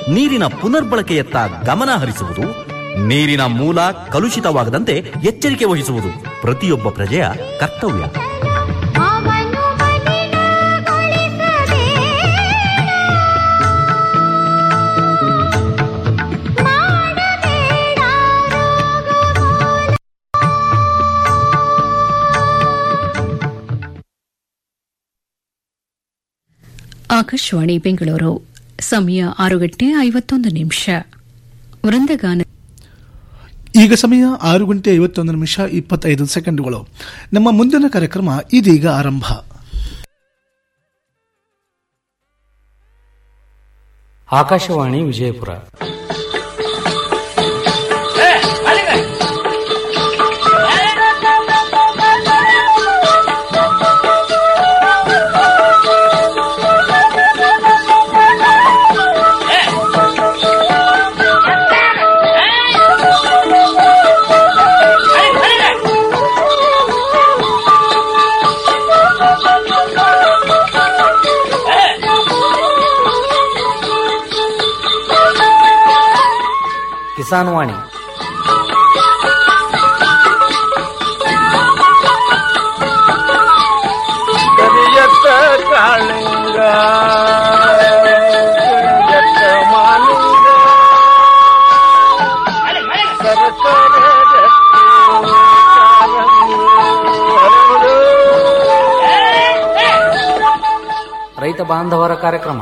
ನೀರಿನ ಪುನರ್ಬಳಕೆಯತ್ತ ಗಮನ ಹರಿಸುವುದು ನೀರಿನ ಮೂಲ ಕಲುಷಿತವಾಗದಂತೆ ಎಚ್ಚರಿಕೆ ವಹಿಸುವುದು ಪ್ರತಿಯೊಬ್ಬ ಪ್ರಜೆಯ ಕರ್ತವ್ಯ ಅವನು ಮಲಿನಗೊಳಿಸದೆ ಮಾಡಬೇಡ ರೋಗಮೂಲ ಆಕಾಶವಾಣಿ ಬೆಂಗಳೂರು ಸಮಯ ಆರು ಗಂಟೆ ಐವತ್ತೊಂದು ನಿಮಿಷ ವೃಂದಗಾನ ಈಗ ಸಮಯ ಆರು ಗಂಟೆ ಐವತ್ತೊಂದು ನಿಮಿಷ ಇಪ್ಪತ್ತೈದು ಸೆಕೆಂಡುಗಳು ನಮ್ಮ ಮುಂದಿನ ಕಾರ್ಯಕ್ರಮ ಇದೀಗ ಆರಂಭ ಆಕಾಶವಾಣಿ ವಿಜಯಪುರ ಕಿಸಾನ್ ವಾಣಿ ಕರಿಯತ್ತ ಕಾಳಿಂಗ ಕರಿಯತ್ತ ಮಾಲಿಂಗ ಸರಸರ ರಕ್ತಿ ಕಾಲಂಗಿ ಹರಡು. ರೈತ ಬಾಂಧವರ ಕಾರ್ಯಕ್ರಮ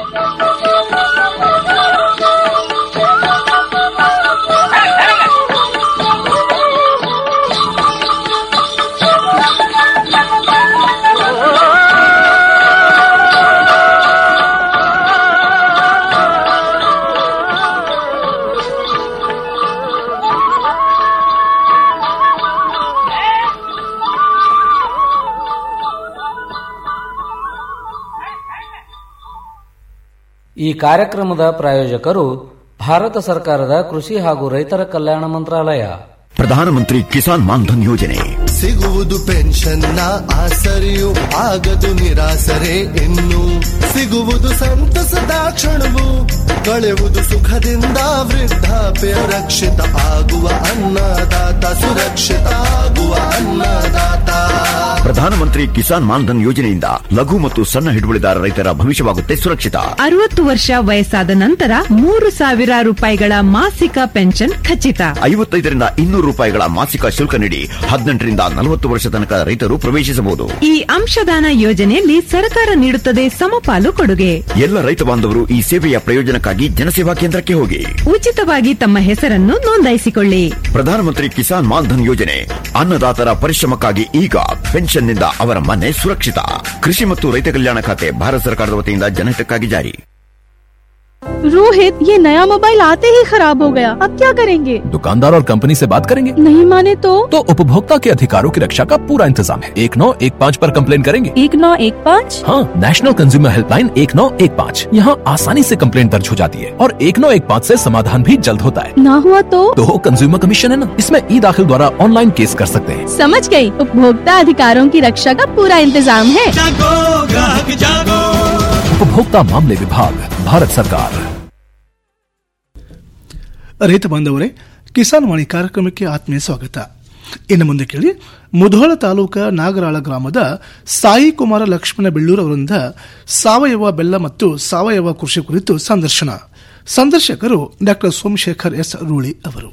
ಈ ಕಾರ್ಯಕ್ರಮದ ಪ್ರಾಯೋಜಕರು ಭಾರತ ಸರ್ಕಾರದ ಕೃಷಿ ಹಾಗೂ ರೈತರ ಕಲ್ಯಾಣ ಮಂತ್ರಾಲಯ ಪ್ರಧಾನಮಂತ್ರಿ ಕಿಸಾನ್ ಮಾನ್ಧನ್ ಯೋಜನೆ ಸಿಗುವುದು ಪೆನ್ಷನ್ನ ಆಸರೆಯು ಆಗದು ನಿರಾಸರೆ ಇನ್ನು ಸಿಗುವುದು ಸಂತಸದ ಕ್ಷಣವು ಕಳೆಯುವುದು ಸುಖದಿಂದ ವೃದ್ಧಾಪ್ಯ ರಕ್ಷಿತ ಆಗುವ ಅನ್ನದಾತ ಸುರಕ್ಷಿತ ಆಗುವ ಅನ್ನದಾತ ಪ್ರಧಾನಮಂತ್ರಿ ಕಿಸಾನ್ ಮಾನ್ಧನ್ ಯೋಜನೆಯಿಂದ ಲಘು ಮತ್ತು ಸಣ್ಣ ಹಿಡುವಳಿದಾರ ರೈತರ ಭವಿಷ್ಯವಾಗುತ್ತೆ ಸುರಕ್ಷಿತ ಅರವತ್ತು ವರ್ಷ ವಯಸ್ಸಾದ ನಂತರ ಮೂರು ಸಾವಿರ ರೂಪಾಯಿಗಳ ಮಾಸಿಕ ಪೆನ್ಷನ್ ಖಚಿತ ಐವತ್ತೈದರಿಂದ ಇನ್ನೂರು ರೂಪಾಯಿಗಳ ಮಾಸಿಕ ಶುಲ್ಕ ನೀಡಿ ಹದಿನೆಂಟರಿಂದ ನಲವತ್ತು ವರ್ಷ ತನಕ ರೈತರು ಪ್ರವೇಶಿಸಬಹುದು ಈ ಅಂಶದಾನ ಯೋಜನೆಯಲ್ಲಿ ಸರ್ಕಾರ ನೀಡುತ್ತದೆ ಸಮಪಾಲು ಕೊಡುಗೆ ಎಲ್ಲ ರೈತ ಬಾಂಧವರು ಈ ಸೇವೆಯ ಪ್ರಯೋಜನಕ್ಕಾಗಿ ಜನಸೇವಾ ಕೇಂದ್ರಕ್ಕೆ ಹೋಗಿ ಉಚಿತವಾಗಿ ತಮ್ಮ ಹೆಸರನ್ನು ನೋಂದಾಯಿಸಿಕೊಳ್ಳಿ ಪ್ರಧಾನಮಂತ್ರಿ ಕಿಸಾನ್ ಮಾನ್ಧನ್ ಯೋಜನೆ ಅನ್ನದಾತರ ಪರಿಶ್ರಮಕ್ಕಾಗಿ ಈಗ ಪೆನ್ಷನ್ನಿಂದ ಅವರ ಮನೆ ಸುರಕ್ಷಿತ ಕೃಷಿ ಮತ್ತು ರೈತ ಕಲ್ಯಾಣ ಖಾತೆ ಭಾರತ ಸರ್ಕಾರದ ವತಿಯಿಂದ ಜನಹಿತಕ್ಕಾಗಿ ಜಾರಿ रोहित ये नया मोबाइल आते ही खराब हो गया अब क्या करेंगे दुकानदार और कंपनी से बात करेंगे नहीं माने तो तो उपभोक्ता के अधिकारों की रक्षा का पूरा इंतजाम है एक नौ एक पाँच पर कंप्लेन करेंगे एक नौ एक पाँच हाँ नेशनल कंज्यूमर हेल्पलाइन एक नौ एक पाँच यहाँ आसानी से कंप्लेन दर्ज हो जाती है और एक नौ एक पाँच ऐसी समाधान भी जल्द होता है ना हुआ तो तो कंज्यूमर कमीशन है ना इसमें ई दाखिल द्वारा ऑनलाइन केस कर सकते हैं समझ गई उपभोक्ता अधिकारों की रक्षा का पूरा इंतजाम है उपभोक्ता मामले विभाग भारत सरकार ರೈತ ಬಾಂಧವರೇ ಕಿಸಾನ್ ವಾಣಿ ಕಾರ್ಯಕ್ರಮಕ್ಕೆ ಆತ್ಮೀಯ ಸ್ವಾಗತ ಇನ್ನು ಮುಂದೆ ಕೇಳಿ ಮುಧೋಳ ತಾಲೂಕ ನಾಗರಾಳ ಗ್ರಾಮದ ಸಾಯಿ ಕುಮಾರ ಲಕ್ಷ್ಮಣ ಬೆಳ್ಳೂರ್ ಅವರಿಂದ ಸಾವಯವ ಬೆಲ್ಲ ಮತ್ತು ಸಾವಯವ ಕೃಷಿ ಕುರಿತು ಸಂದರ್ಶನ ಸಂದರ್ಶಕರು ಡಾಕ್ಟರ್ ಸೋಮಶೇಖರ್ ಎಸ್ ರೂಳಿ ಅವರು